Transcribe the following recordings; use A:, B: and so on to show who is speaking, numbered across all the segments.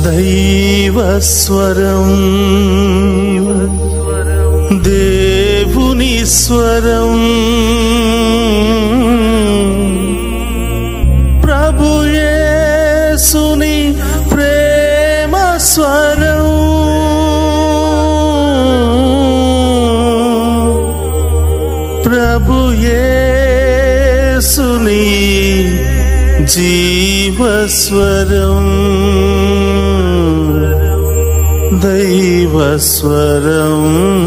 A: దైవస్వరం దేవుని స్వరం ప్రభుయేసుని ప్రేమ స్వరం ప్రభుయేసుని జీవస్వరం దైవస్వరం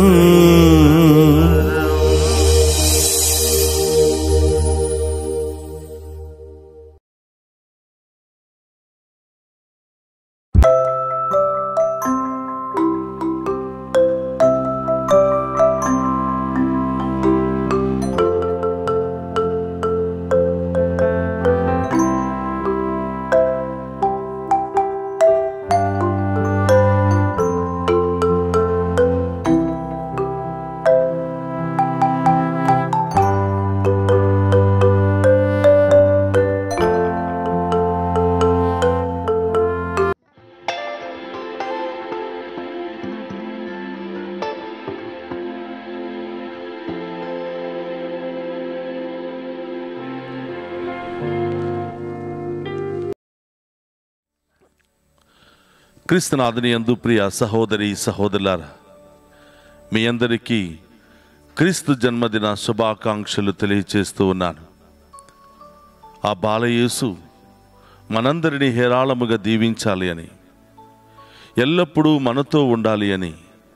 B: క్రీస్తునాథుని యందు ప్రియ సహోదరి సహోదరులారా మీ అందరికీ క్రీస్తు జన్మదిన శుభాకాంక్షలు తెలియచేస్తూ ఉన్నాను ఆ బాలయేసు మనందరినీ హేరాళముగా దీవించాలి అని ఎల్లప్పుడూ మనతో ఉండాలి అని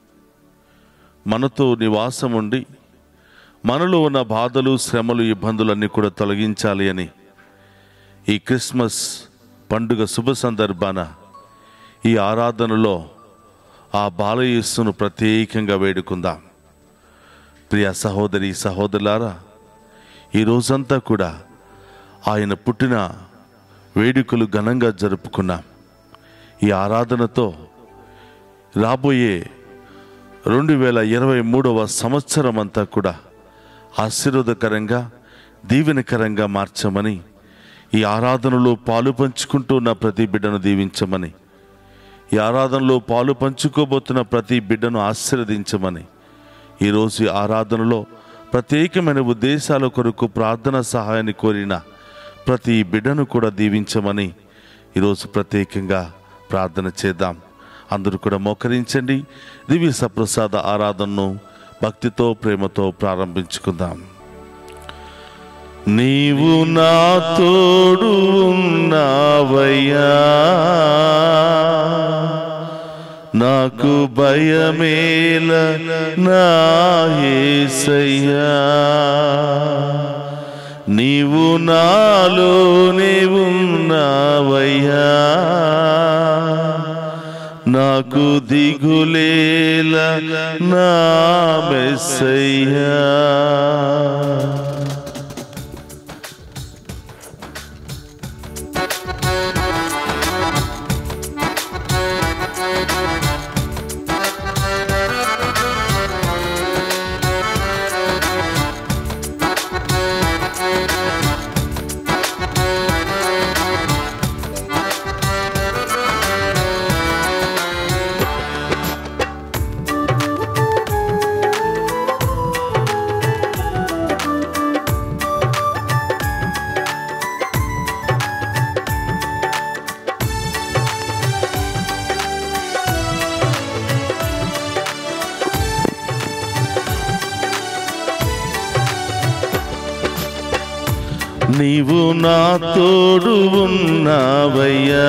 B: మనతో నివాసం ఉండి మనలో ఉన్న బాధలు శ్రమలు ఇబ్బందులన్నీ కూడా తొలగించాలి అని ఈ క్రిస్మస్ పండుగ శుభ సందర్భాన ఈ ఆరాధనలో ఆ బాలయేసును ప్రత్యేకంగా వేడుకుందాం ప్రియ సహోదరి సహోదరులారా ఈ రోజంతా కూడా ఆయన పుట్టిన వేడుకలు ఘనంగా జరుపుకున్నాం ఈ ఆరాధనతో రాబోయే రెండు వేల ఇరవై మూడవ సంవత్సరం అంతా కూడా ఆశీర్వాదకరంగా దీవెనకరంగా మార్చమని ఈ ఆరాధనలో పాలు పంచుకుంటున్న ప్రతి బిడ్డను దీవించమని ఈ ఆరాధనలో పాలు పంచుకోబోతున్న ప్రతి బిడ్డను ఆశీర్వదించమని ఈరోజు ఈ ఆరాధనలో ప్రత్యేకమైన ఉద్దేశాల కొరకు ప్రార్థన సహాయాన్ని కోరిన ప్రతి బిడ్డను కూడా దీవించమని ఈరోజు ప్రత్యేకంగా ప్రార్థన చేద్దాం అందరూ కూడా మోకరించండి దివ్య సప్రసాద ఆరాధనను భక్తితో ప్రేమతో ప్రారంభించుకుందాం నీవు నా తోడు ఉన్నావయ్యా నాకు భయమేల నా యేసయ్యా నీవు నాలోనే ఉన్నావయ్యా నాకు దిగులేల నా మెస్సయ్యా నీవు నా తోడు ఉన్నావయ్యా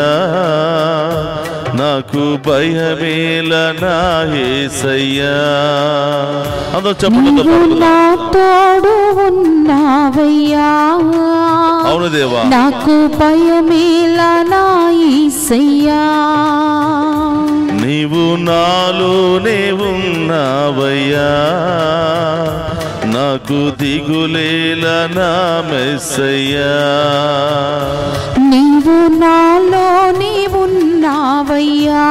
B: నాకు భయమేల నా యేసయ్యా అందరూ చెప్పండి
C: నీవు నా తోడు ఉన్నావయ్యా
B: అవును దేవా
C: నాకు భయమేలా నా ఈసయ్యా
B: నీవు నాలోనే ఉన్నావయ్యా నాకు దిగులేల నా మెస్సయ్యా
C: నీవు నాలోనే ఉన్నావయ్యా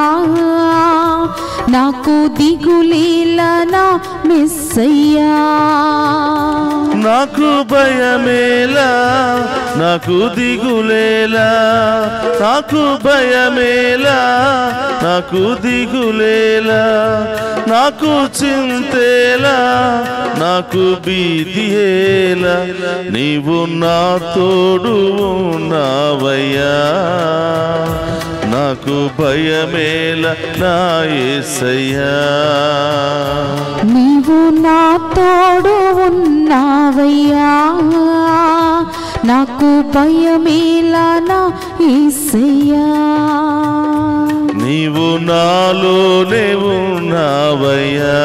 C: నాకు దిగులేలా నా మెస్సయ్యా
B: నాకు భయమేలా నాకు దిగులేలా నాకు భయమేలా నాకు దిగులేలా నాకు చింతేలా నాకు భీతియేలా నీవు నా తోడు ఉన్నావయ్యా నాకు భయమేలా నా యేసయ్యా
C: నీవు నా తోడు ఉన్నావయ్యా నాకు భయమేలా నా ఈసయ్యా
B: నీవు నాలోనే ఉన్నావయ్యా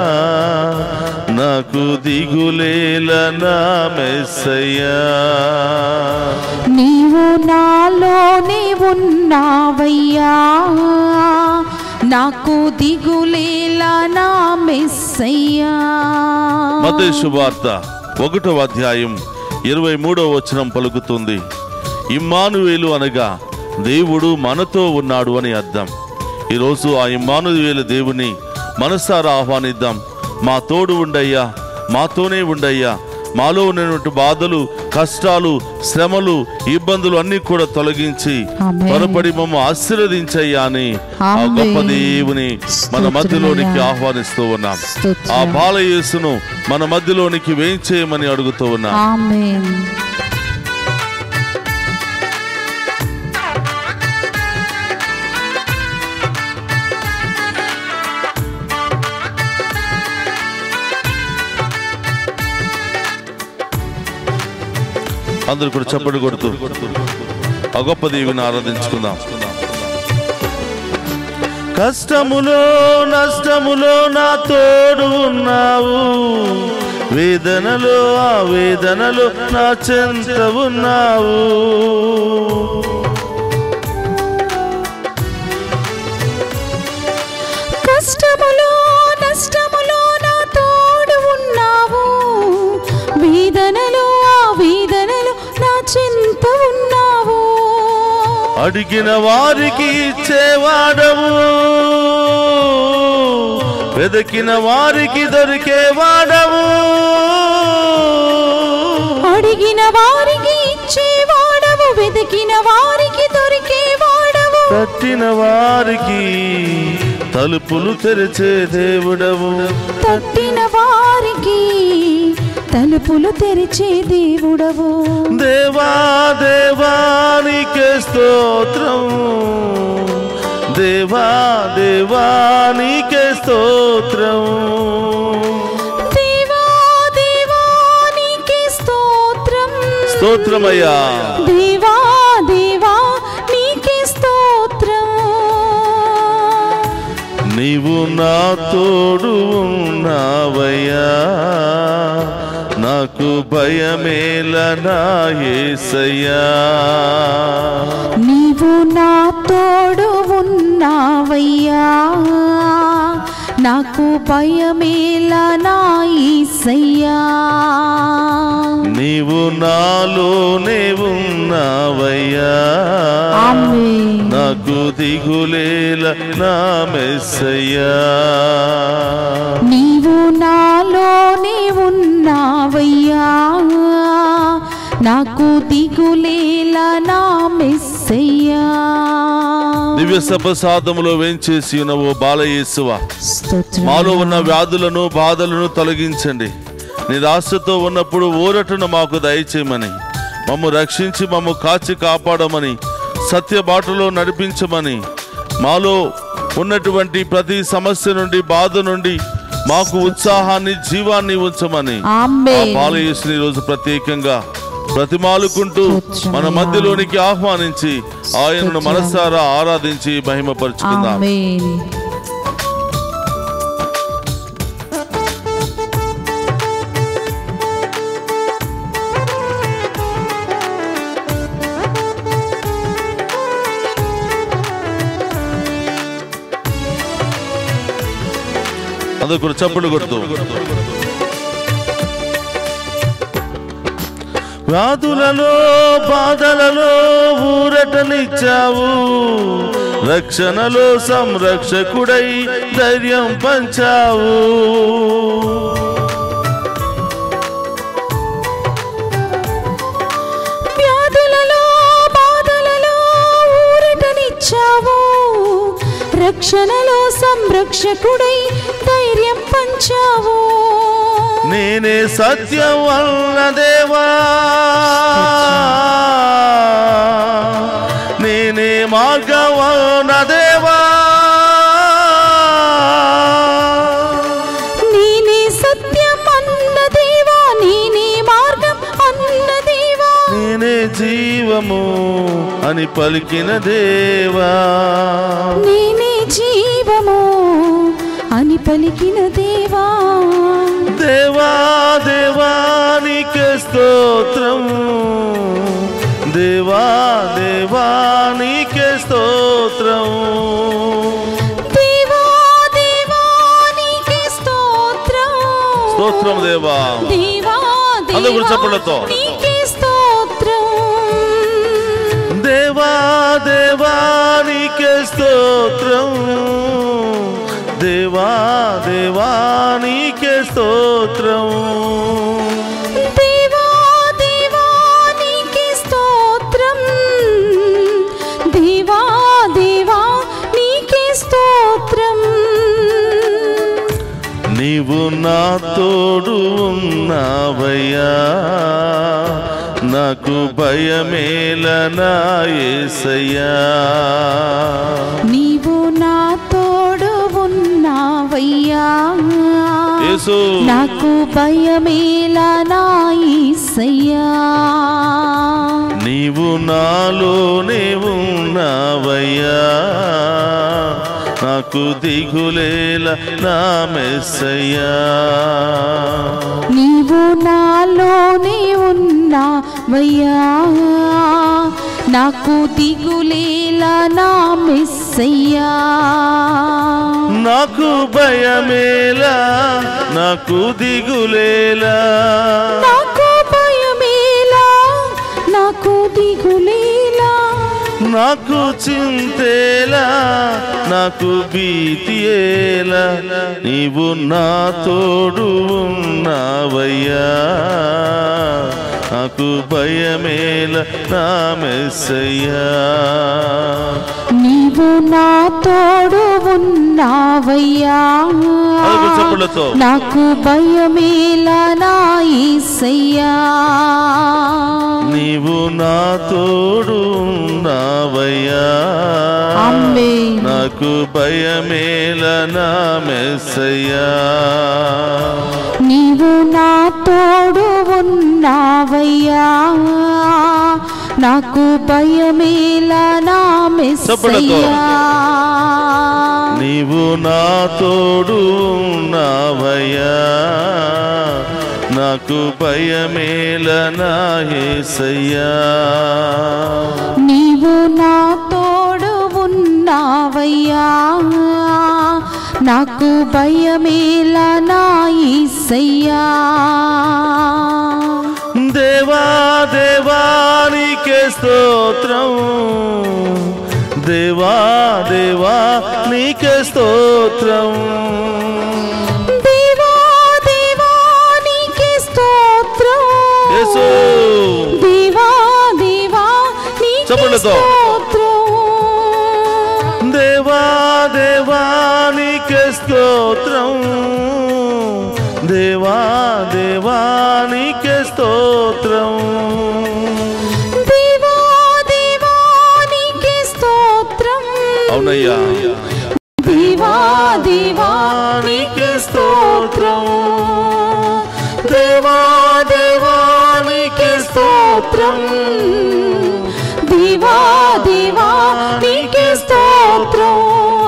B: నాకు దిగులేల నా మెస్సయ్యా
C: నీవు నాలోనే ఉన్నావయ్యా నాకు దిగులేలా నా మెస్సయ్యా
B: మత శుభార్త ఒకటో అధ్యాయం ఇరవై మూడో వచనం పలుకుతుంది ఇమ్మానువేలు అనగా దేవుడు మనతో ఉన్నాడు అని అర్థం ఈరోజు ఆ ఇమ్మానువేలు దేవుని మనసారా ఆహ్వానిద్దాం మా తోడు ఉండయ్యా మాతోనే ఉండయ్యా మాలో ఉన్నటువంటి బాధలు కష్టాలు శ్రమలు ఇబ్బందులు అన్ని కూడా తొలగించి
C: ఆమేన్.
B: త్వరపడి మమ్మ ఆశీర్వదించయ్యా అని ఆ
C: ఆమేన్.
B: గొప్ప దేవుని మన
C: స్తోత్రమయ్యా.
B: మధ్యలోనికి ఆహ్వానిస్తూ ఉన్నాం
C: స్తోత్రం.
B: ఆ బాలయేసును మన మధ్యలోనికి వేయించేయమని అడుగుతూ ఉన్నాం
C: ఆమేన్
B: అందరు కూడా చప్పటి కొడుతూ ఆ గొప్ప దేవిని ఆరాధించుకుందాం కష్టములో నష్టములో నా తోడు ఉన్నావు వేదనలో ఆ వేదనలో నా చెంత ఉన్నావు
C: కష్టములో నష్టములో నా తోడు ఉన్నావు వేదనలో ఆ వేదనలో నా చింత ఉన్నావు
B: అడిగిన వారికి ఇచ్చేవాడవు వెదకిన వారికి దొరికేవాడవు
C: అడిగిన వారికి ఇచ్చేవాడవు వెతికిన వారికి దొరికేవాడవు
B: తట్టిన వారికి తలుపులు తెరిచే దేవుడవు
C: తట్టిన వారికి తలుపులు తెరిచే దేవుడవు
B: దేవా దేవానికే స్తోత్రం దేవా దేవానికే స్తోత్రం
C: దేవా దేవా నీకే స్తోత్రం
B: స్తోత్రమయ్యా
C: దేవా దేవా నీకే స్తోత్రం
B: నీవు నా తోడు ఉన్నావయ్యా నాకు భయమేల నా యేసయ్యా
C: నీవు నా తోడు ఉన్నావయ్యా నాకు భయమేలా నా ఈసయ్యా
B: నీవు నాలోనే ఉన్నావయ్యా
C: ఆమేన్.
B: నాకు దిగులేల నా మెస్సయ్యా
C: నీవు నాలోనే ఉన్నావయ్యా నాకు దిగులేలా నా మెస్సయ్యా
B: దివ్య సప్రసాదములో వేంచేసి ఉన్న ఓ బాలయేసువ
C: స్తోత్రం
B: మాలో ఉన్న వ్యాధులను బాధలను తొలగించండి నిరాశతో ఉన్నప్పుడు ఊరటను మాకు దయచేయమని మమ్ము రక్షించి మమ్ము కాచి కాపాడమని సత్య బాటలో నడిపించమని మాలో ఉన్నటువంటి ప్రతి సమస్య నుండి బాధ నుండి మాకు ఉత్సాహాన్ని జీవాన్ని ఉంచమని ఆ
C: ఆమేన్.
B: బాలయేసుని ఈ రోజు ప్రత్యేకంగా ప్రతిమాలుకుంటూ మన మధ్యలోనికి ఆహ్వానించి ఆయనను మనసారా ఆరాధించి మహిమపరుచుకుందాం
C: ఆమేన్
B: అందరు కూడా చప్పుడు కొడుతూ వ్యాధులలో బాధలలో ఊరటనిచ్చావు రక్షణలో సంరక్షకుడై ధైర్యం పంచావు
C: రక్షణలో సంరక్షకుడై ధైర్యం పంచావు
B: నేనే సత్యం అన్న దేవా నేనే మార్గం అన్న దేవా
C: నేనే సత్యం అన్న దేవా నేనే మార్గం అన్న దేవా
B: నేనే జీవము అని పలికిన దేవా
C: నేనే జీవము అని పలికిన దేవా
B: దేవా దేవానికి స్తోత్రం దేవా దేవానికి స్తోత్రం
C: దేవా దేవా నీకే స్తోత్రం
B: స్తోత్రం దేవా
C: దేవా
B: అందరూ కూడా
C: దేవా
B: చప్పట్లతో.
C: నీకే స్తోత్రం
B: దేవా దేవానికి స్తోత్రం దేవా దేవానికి స్తోత్రం
C: దేవా దేవా నీకే స్తోత్రం దేవా దేవా నీకే స్తోత్రం
B: నీవు నా తోడు ఉన్నావయ్యా నాకు భయమేల నా యేసయ్యా
C: నీవు నా తోడు ఉన్నావయ్యా
B: యేసు
C: నాకు భయమేలా నా ఈసయ్యా
B: నీవు నాలోనే ఉన్నావయ్యా నాకు దిగులేల నా మెస్సయ్యా
C: నీవు నాలోనే ఉన్నావయ్యా నాకు దిగులేలా నా మెస్సయ్యా
B: నాకు భయమేలా నాకు దిగులేలా
C: నాకు భయమేలా నాకు దిగులేలా
B: నాకు చింతేలా నాకు భీతియేలా నీవు నా తోడు ఉన్నావయ్యా నాకు భయమేల నా మెస్సయ్యా
C: నీవు నా తోడు ఉన్నావయ్యా
B: అదుపు చప్పులతో
C: నాకు భయమేలా నా ఈసయ్యా
B: నీవు నా తోడు ఉన్నావయ్యా
C: ఆమేన్.
B: నాకు భయమేల నా మెస్సయ్యా
C: నీవు నా తోడు ఉన్నావయ్యా నాకు భయమేలా నా
B: చప్పలతో.
C: మెస్సయ్యా
B: నీవు నా తోడు ఉన్నావయ్యా నాకు భయమేల నా యేసయ్యా
C: నీవు నా తోడు ఉన్నావయ్యా నాకు భయమేలా నా ఈసయ్యా
B: దేవా దేవానికే స్తోత్రం దేవా దేవా నీకే స్తోత్రం
C: దేవా దేవా నీకే స్తోత్రం
B: యేసు
C: దేవా దేవా నీకే
B: చప్పట్లతో.
C: స్తోత్రం
B: దేవా దేవానికే స్తోత్రం దేవా దేవానికే స్తోత్రం
C: దేవా దేవా నీకే స్తోత్రం
B: అవునయ్యా
C: దేవా దేవా నీకే స్తోత్రం దేవా దేవా నీకే స్తోత్రం దేవా దేవా నీకే స్తోత్రం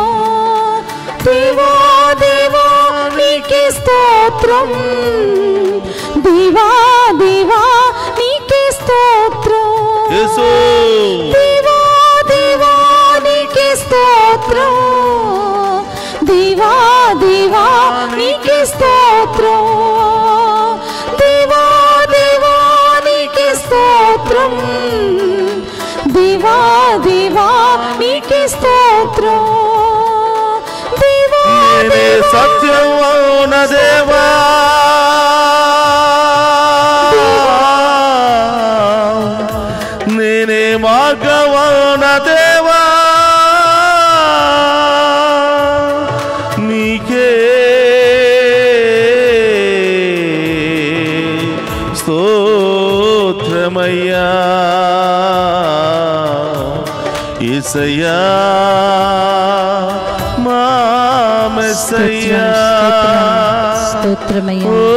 C: దేవా దేవా నీకే స్తోత్రం దేవా దేవా నీకే స్తోత్రం
B: యేసు
C: దేవా దేవా నీకే స్తోత్రం దేవా దేవా నీకే స్తోత్రం దేవా దేవా నీకే స్తోత్రం దేవా దేవా నీకే స్తోత్రం దేవా
B: నేనే సత్యం అవున దేవా నేనే మార్గం అవున దేవా
A: ఏసయ్యా మా మెస్సయ్యా
C: స్తోత్రమయ్యా
A: ఓ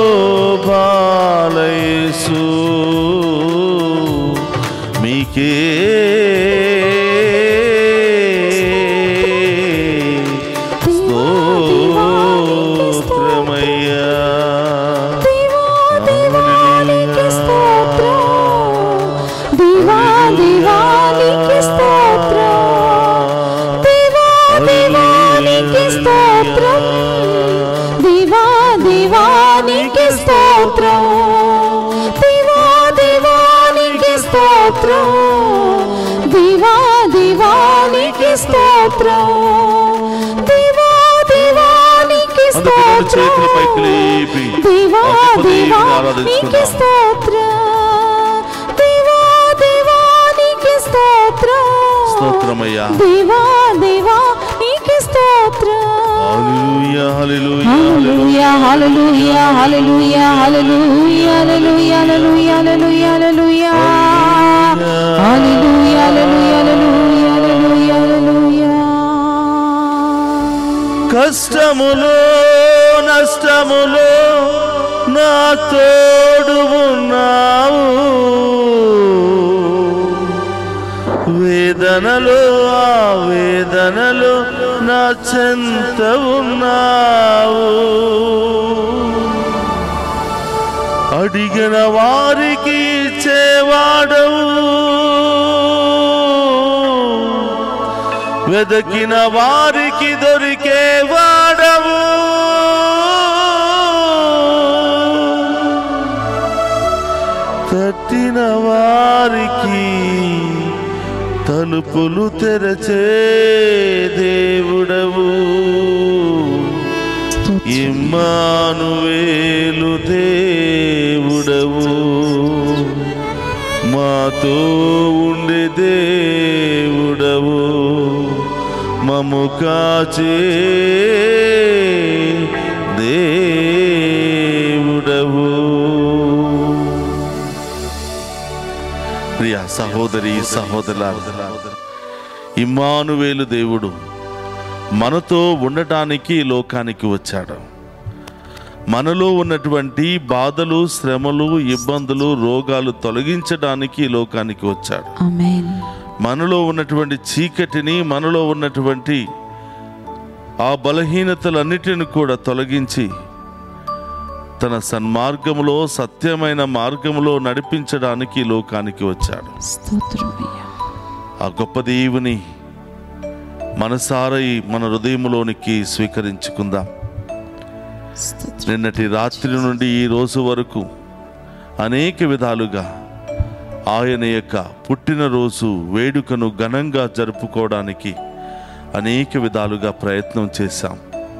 A: బాలయేసు మీకే స్తోత్రమయ్యా
C: దేవా దేవానికి స్తోత్రం దేవా దేవానికి స్తోత్రం దేవా దేవానికి స్తోత్రం దేవా దేవానికి స్తోత్రం దేవా దేవానికి స్తోత్రం దేవా దేవానికి స్తోత్రం దేవా దేవానికి
B: అందుకే రెండు చేతుల
C: స్తోత్రం
B: పైకి లేపి
C: దేవా
B: ఆ గొప్ప
C: దేవా
B: దేవుని
C: నీకు
B: ఆరాధించుకుందాం
C: స్తోత్రం దేవా దేవా నీకు స్తోత్రం
B: స్తోత్రమయ్యా
C: దేవా దేవా నీకు స్తోత్రం
B: హల్లెలూయా హల్లెలూయా
C: హల్లెలూయా హల్లెలూయా హల్లెలూయా హల్లెలూయా హల్లెలూయా హల్లెలూయా హల్లెలూయా హల్లెలూయా హల్లెలూయా హల్లెలూయా హల్లెలూయా హల్లెలూయా
A: కష్టములో నష్టములో నా తోడు ఉన్నావు వేదనలో ఆ వేదనలో నా చెంత ఉన్నావు అడిగిన వారికి ఇచ్చేవాడవు వెదకిన వారికి దొరికే వాడవు తట్టిన వారికి తలుపులు తెరచే దేవుడవు ఇమ్మానువేలు దేవుడవు మాతో ఉండే దేవుడవు మము కాచే దేవుడవు ప్రియ సహోదరి సహోదరుల ఇమ్మానువేలు దేవుడు మనతో ఉండటానికి ఈ లోకానికి వచ్చాడు మనలో ఉన్నటువంటి బాధలు శ్రమలు ఇబ్బందులు రోగాలు తొలగించడానికి ఈ లోకానికి వచ్చాడు
C: ఆమేన్
A: మనలో ఉన్నటువంటి చీకటిని మనలో ఉన్నటువంటి ఆ బలహీనతలన్నిటిని కూడా తొలగించి తన సన్మార్గములో సత్యమైన మార్గములో నడిపించడానికి ఈ లోకానికి వచ్చాడు
C: స్తోత్రమయ్యా
A: ఆ గొప్ప దేవుని మనసారై మన హృదయములోనికి స్వీకరించుకుందాం
C: స్తోత్రం
A: నిన్నటి రాత్రి నుండి ఈ రోజు వరకు అనేక విధాలుగా ఆయన యొక్క పుట్టినరోజు వేడుకను ఘనంగా జరుపుకోవడానికి అనేక విధాలుగా ప్రయత్నం చేశాం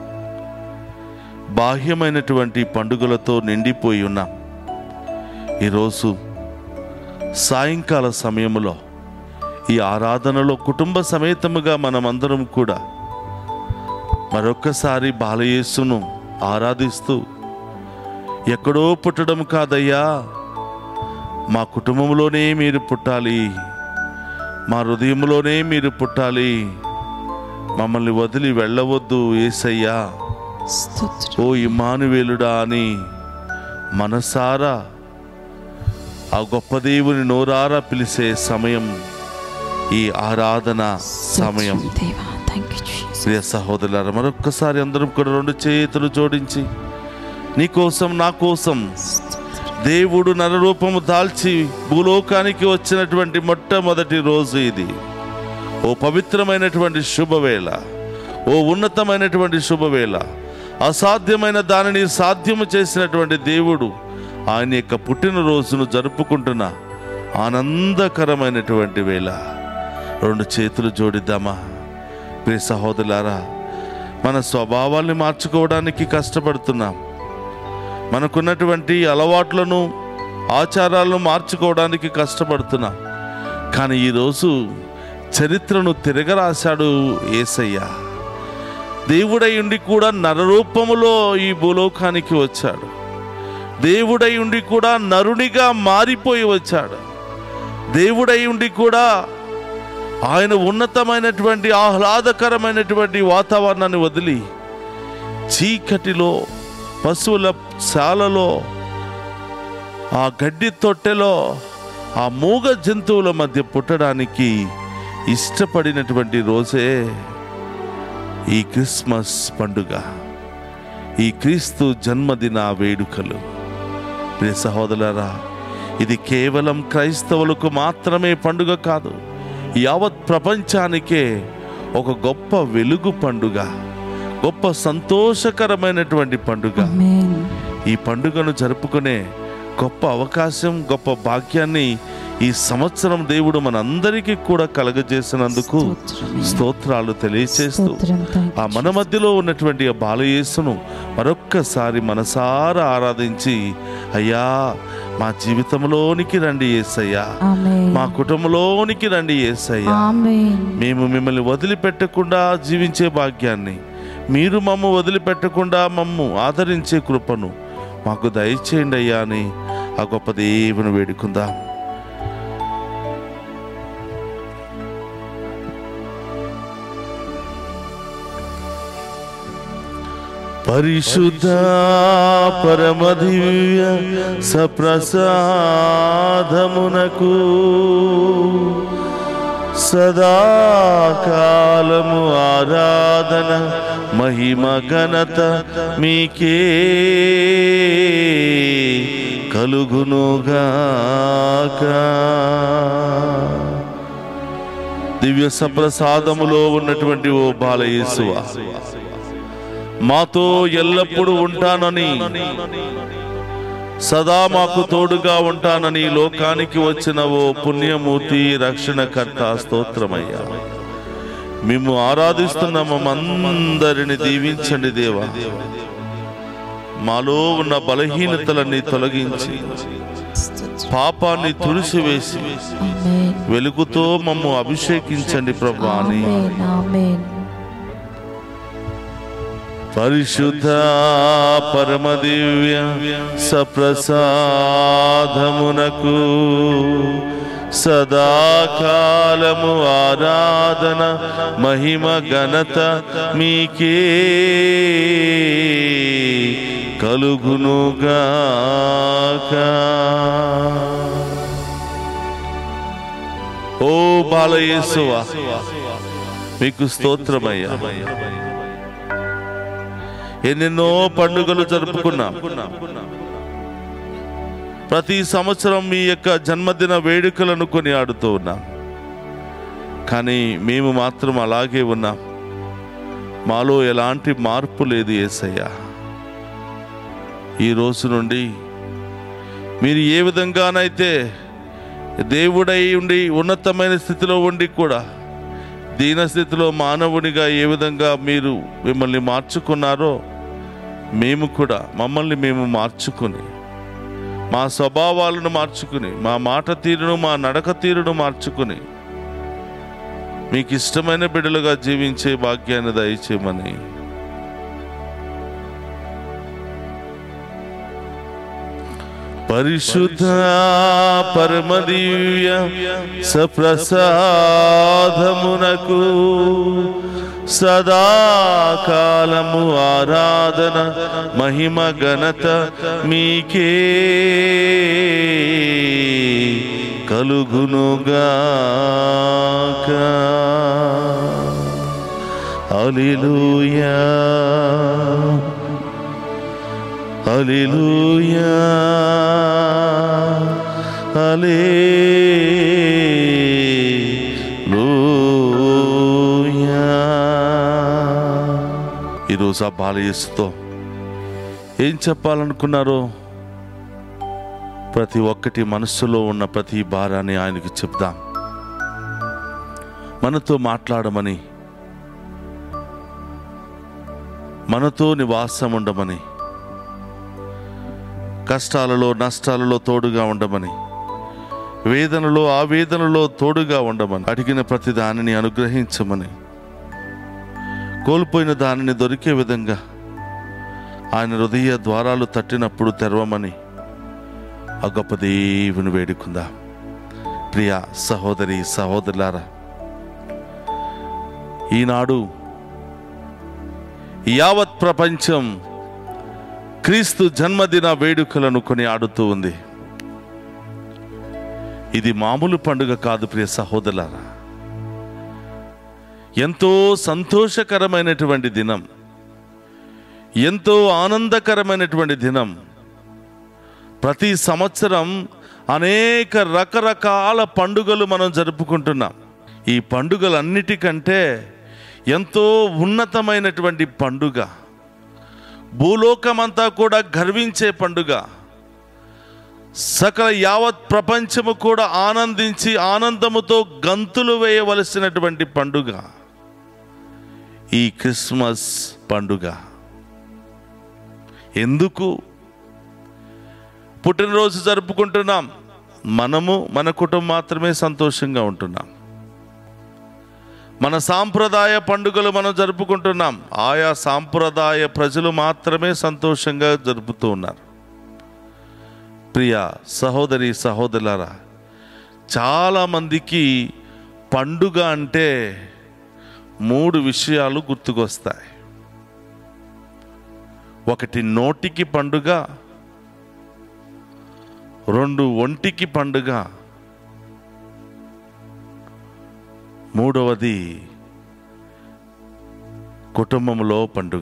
A: బాహ్యమైనటువంటి పండుగలతో నిండిపోయి ఉన్నాం ఈరోజు సాయంకాల సమయంలో ఈ ఆరాధనలో కుటుంబ సమేతముగా మనమందరం కూడా మరొక్కసారి బాలయేసును ఆరాధిస్తూ ఎక్కడో పుట్టడం కాదయ్యా మా కుటుంబంలోనే మీరు పుట్టాలి మా హృదయంలోనే మీరు పుట్టాలి మమ్మల్ని వదిలి వెళ్ళవద్దు ఏసయ్యా
C: స్తోత్రం
A: ఓ ఇమానువేలుడా అని మనసారా ఆ గొప్ప దేవుని నోరారా పిలిచే సమయం ఈ ఆరాధన సమయం
C: దేవా థ్యాంక్ యూ జీసస్
A: ప్రియ సహోదరులారా మరొక్కసారి అందరం కూడా రెండు చేతులు జోడించి నీ కోసం నా కోసం దేవుడు నరరూపము దాల్చి భూలోకానికి వచ్చినటువంటి మొట్టమొదటి రోజు ఇది ఓ పవిత్రమైనటువంటి శుభవేళ ఓ ఉన్నతమైనటువంటి శుభవేళ అసాధ్యమైన దానిని సాధ్యము చేసినటువంటి దేవుడు ఆయన యొక్క పుట్టినరోజును జరుపుకుంటున్న ఆనందకరమైనటువంటి వేళ రెండు చేతులు జోడిద్దామా ప్రియ సహోదరులారా మన స్వభావాల్ని మార్చుకోవడానికి కష్టపడుతున్నాం మనకున్నటువంటి అలవాట్లను ఆచారాలను మార్చుకోవడానికి కష్టపడుతున్నాం కానీ ఈరోజు చరిత్రను తిరగరాశాడు ఏసయ్య దేవుడై ఉండి కూడా నరరూపములో ఈ భూలోకానికి వచ్చాడు దేవుడై ఉండి కూడా నరునిగా మారిపోయి వచ్చాడు దేవుడై ఉండి కూడా ఆయన ఉన్నతమైనటువంటి ఆహ్లాదకరమైనటువంటి వాతావరణాన్ని వదిలి చీకటిలో పశువుల శాలలో ఆ గడ్డి తొట్టెలో ఆ మూగ జంతువుల మధ్య పుట్టడానికి ఇష్టపడినటువంటి రోజే ఈ క్రిస్మస్ పండుగ ఈ క్రీస్తు జన్మదిన వేడుకలు ప్రియ సహోదరులారా ఇది కేవలం క్రైస్తవులకు మాత్రమే పండుగ కాదు యావత్ ప్రపంచానికే ఒక గొప్ప వెలుగు పండుగ గొప్ప సంతోషకరమైనటువంటి పండుగ
C: ఆమేన్
A: ఈ పండుగను జరుపుకునే గొప్ప అవకాశం గొప్ప భాగ్యాన్ని ఈ సంవత్సరం దేవుడు మనందరికీ కూడా కలగజేసినందుకు
C: స్తోత్రమే.
A: స్తోత్రాలు తెలియచేస్తూ
C: స్తోత్రం థాంక్యూ.
A: ఆ మన మధ్యలో ఉన్నటువంటి ఆ బాలయేసును మరొక్కసారి మనసారా ఆరాధించి అయ్యా మా జీవితంలోనికి రండి ఏసయ్యా
C: ఆమేన్
A: మా కుటుంబంలోనికి రండి ఏసయ్యా
C: ఆమేన్
A: మేము మిమ్మల్ని వదిలిపెట్టకుండా జీవించే భాగ్యాన్ని మీరు మమ్ము వదిలిపెట్టకుండా మమ్ము ఆదరించే కృపను మాకు దయచేయండి అయ్యా అని ఆ గొప్ప దేవుని వేడుకుందాం పరిశుద్ధ పరమదివ్య సప్రసాదమునకు సదాకాలము ఆరాధన మహిమ ఘనత మీకే కలుగునుగాక దివ్య సప్రసాదములో ఉన్నటువంటి ఓ బాలయేసువా మాతో ఎల్లప్పుడూ ఉంటానని సదా మాకు తోడుగా ఉంటానని లోకానికి వచ్చిన ఓ పుణ్యమూర్తి రక్షణకర్త స్తోత్రమయ్యా మేము ఆరాధిస్తున్న మమ్మందరిని దీవించండి దేవా మాలో ఉన్న బలహీనతలన్నీ తొలగించి పాపాన్ని తుడిసివేసి
C: ఆమేన్
A: వెలుగుతో మమ్ము అభిషేకించండి ప్రభా అని
C: ఆమేన్ ఆమేన్
A: పరిశుద్ధ పరమదివ్య సప్రసాదమునకు సదాకాలము ఆరాధన మహిమ ఘనత మీకే కలుగునుగాక ఓ బాలయేసువా మీకు స్తోత్రమయ్యా ఎన్నెన్నో పండుగలు జరుపుకున్నాం ప్రతి సంవత్సరం మీ యొక్క జన్మదిన వేడుకలను కొని ఆడుతూ ఉన్నాం కానీ మేము మాత్రం అలాగే ఉన్నాం మాలో ఎలాంటి మార్పు లేదు ఏసయ్యా ఈ రోజు నుండి మీరు ఏ విధంగానైతే దేవుడై ఉండి ఉన్నతమైన స్థితిలో ఉండి కూడా దీనస్థితిలో మానవునిగా ఏ విధంగా మీరు మిమ్మల్ని మార్చుకున్నారో మేము కూడా మమ్మల్ని మేము మార్చుకుని మా స్వభావాలను మార్చుకుని మా మాట తీరును మా నడక తీరును మార్చుకుని మీకు ఇష్టమైన బిడ్డలుగా జీవించే భాగ్యాన్ని దయచేయమని పరిశుద్ధ పరమదివ్య సప్రసాదమునకు సదాకాలము ఆరాధన మహిమ ఘనత మీకే కలుగునుగాక అలిలుయా హల్లెలూయా హల్లెలూయా ఈరోజు ఆ బాలయేసుతో ఏం చెప్పాలనుకున్నారో ప్రతి ఒక్కటి మనస్సులో ఉన్న ప్రతి భారాన్ని ఆయనకి చెప్దాం మనతో మాట్లాడమని మనతో నివాసం ఉండమని కష్టాలలో నష్టాలలో తోడుగా ఉండమని వేదనలో ఆవేదనలో తోడుగా ఉండమని అడిగిన ప్రతి దానిని అనుగ్రహించమని కోల్పోయిన దానిని దొరికే విధంగా ఆయన హృదయ ద్వారాలు తట్టినప్పుడు తెరవమని ఆ గొప్ప దేవుని వేడుకుందాం ప్రియ సహోదరి సహోదరులారా ఈనాడు యావత్ ప్రపంచం క్రీస్తు జన్మదిన వేడుకలను కొని ఆడుతూ ఉంది ఇది మామూలు పండుగ కాదు ప్రియ సహోదరులారా ఎంతో సంతోషకరమైనటువంటి దినం ఎంతో ఆనందకరమైనటువంటి దినం ప్రతి సంవత్సరం అనేక రకరకాల పండుగలు మనం జరుపుకుంటున్నాం ఈ పండుగలన్నిటికంటే ఎంతో ఉన్నతమైనటువంటి పండుగ భూలోకమంతా కూడా గర్వించే పండుగ సకల యావత్ ప్రపంచము కూడా ఆనందించి ఆనందముతో గంతులు వేయవలసినటువంటి పండుగ ఈ క్రిస్మస్ పండుగ ఎందుకు పుట్టినరోజు జరుపుకుంటున్నాం మనము మన కుటుంబం మాత్రమే సంతోషంగా ఉంటున్నాం మన సాంప్రదాయ పండుగలు మనం జరుపుకుంటున్నాం ఆయా సాంప్రదాయ ప్రజలు మాత్రమే సంతోషంగా జరుపుతూ ఉన్నారు ప్రియ సహోదరి సహోదరులారా చాలామందికి పండుగ అంటే మూడు విషయాలు గుర్తుకొస్తాయి ఒకటి నోటికి పండుగ రెండు ఒంటికి పండుగ మూడవది కుటుంబంలో పండుగ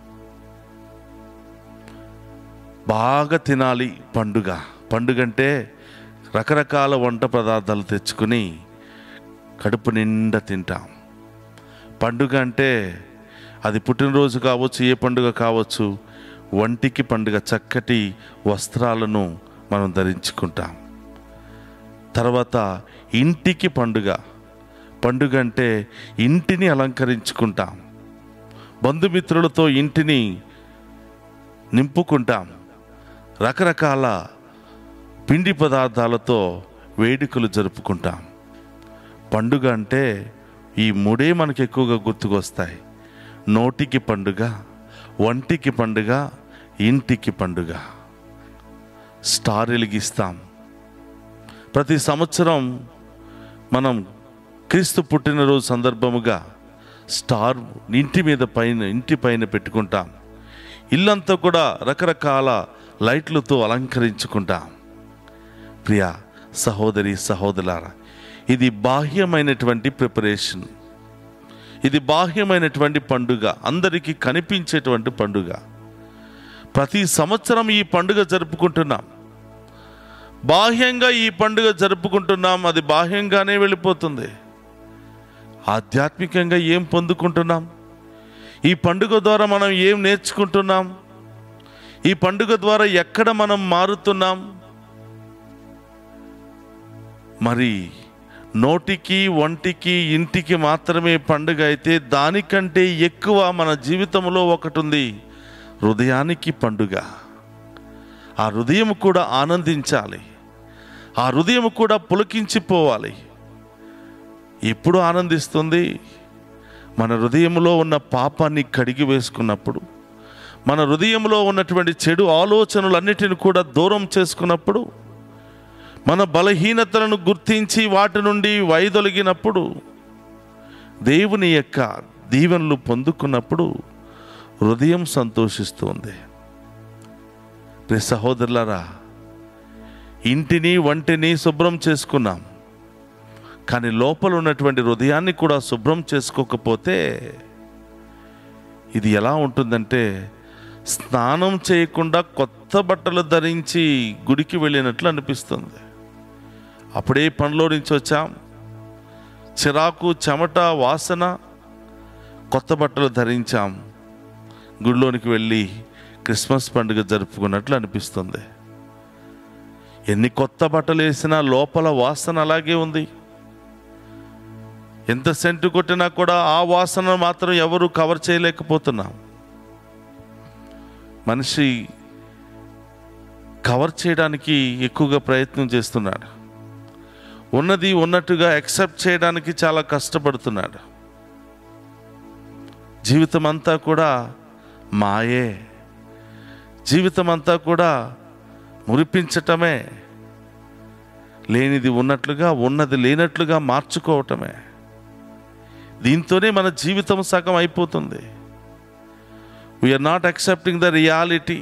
A: బాగా తినాలి పండుగ పండుగ అంటే రకరకాల వంట పదార్థాలు తెచ్చుకుని కడుపు నిండా తింటాం పండుగ అంటే అది పుట్టినరోజు కావచ్చు ఏ పండుగ కావచ్చు వంటికి పండుగ చక్కటి వస్త్రాలను మనం ధరించుకుంటాం తర్వాత ఇంటికి పండుగ పండుగ అంటే ఇంటిని అలంకరించుకుంటాం బంధుమిత్రులతో ఇంటిని నింపుకుంటాం రకరకాల పిండి పదార్థాలతో వేడుకలు జరుపుకుంటాం పండుగ అంటే ఈ మూడే మనకు ఎక్కువగా గుర్తుకొస్తాయి నోటికి పండుగ వంటికి పండుగ ఇంటికి పండుగ స్టార్ వెలిగిస్తాం ప్రతి సంవత్సరం మనం క్రీస్తు పుట్టినరోజు సందర్భముగా స్టార్ ఇంటి మీద పైన ఇంటి పైన పెట్టుకుంటాం ఇల్లంతా కూడా రకరకాల లైట్లతో అలంకరించుకుంటాం ప్రియ సహోదరి సహోదరులారా ఇది బాహ్యమైనటువంటి ప్రిపరేషన్ ఇది బాహ్యమైనటువంటి పండుగ అందరికీ కనిపించేటువంటి పండుగ ప్రతి సంవత్సరం ఈ పండుగ జరుపుకుంటున్నాం బాహ్యంగా ఈ పండుగ జరుపుకుంటున్నాం అది బాహ్యంగానే వెళ్ళిపోతుంది ఆధ్యాత్మికంగా ఏం పొందుకుంటున్నాం ఈ పండుగ ద్వారా మనం ఏం నేర్చుకుంటున్నాం ఈ పండుగ ద్వారా ఎక్కడ మనం మారుతున్నాం మరి నోటికి ఒంటికి ఇంటికి మాత్రమే పండుగ అయితే దానికంటే ఎక్కువ మన జీవితంలో ఒకటి ఉంది హృదయానికి పండుగ ఆ హృదయం కూడా ఆనందించాలి ఆ హృదయం కూడా పులకించిపోవాలి ఎప్పుడు ఆనందిస్తుంది మన హృదయంలో ఉన్న పాపాన్ని కడిగి వేసుకున్నప్పుడు మన హృదయంలో ఉన్నటువంటి చెడు ఆలోచనలన్నిటిని కూడా దూరం చేసుకున్నప్పుడు మన బలహీనతలను గుర్తించి వాటి నుండి వైదొలిగినప్పుడు దేవుని యొక్క దీవెనలు పొందుకున్నప్పుడు హృదయం సంతోషిస్తుంది ప్రియ సహోదరులారా ఇంటిని వంటిని శుభ్రం చేసుకున్నాం కానీ లోపల ఉన్నటువంటి హృదయాన్ని కూడా శుభ్రం చేసుకోకపోతే ఇది ఎలా ఉంటుందంటే స్నానం చేయకుండా కొత్త బట్టలు ధరించి గుడికి వెళ్ళినట్లు అనిపిస్తుంది అప్పుడే పనిలో నుంచి వచ్చాం చిరాకు చెమట వాసన కొత్త బట్టలు ధరించాం గుడిలోనికి వెళ్ళి క్రిస్మస్ పండుగ జరుపుకున్నట్లు అనిపిస్తుంది ఎన్ని కొత్త బట్టలు వేసినా లోపల వాసన అలాగే ఉంది ఎంత సెంటు కొట్టినా కూడా ఆ వాసన మాత్రం ఎవరు కవర్ చేయలేకపోతున్నాం మనిషి కవర్ చేయడానికి ఎక్కువగా ప్రయత్నం చేస్తున్నాడు ఉన్నది ఉన్నట్టుగా యాక్సెప్ట్ చేయడానికి చాలా కష్టపడుతున్నాడు జీవితం అంతా కూడా మాయే జీవితం అంతా కూడా మురిపించటమే లేనిది ఉన్నట్లుగా ఉన్నది లేనట్లుగా మార్చుకోవటమే దీంతోనే మన జీవితం సగం అయిపోతుంది we're not accepting the reality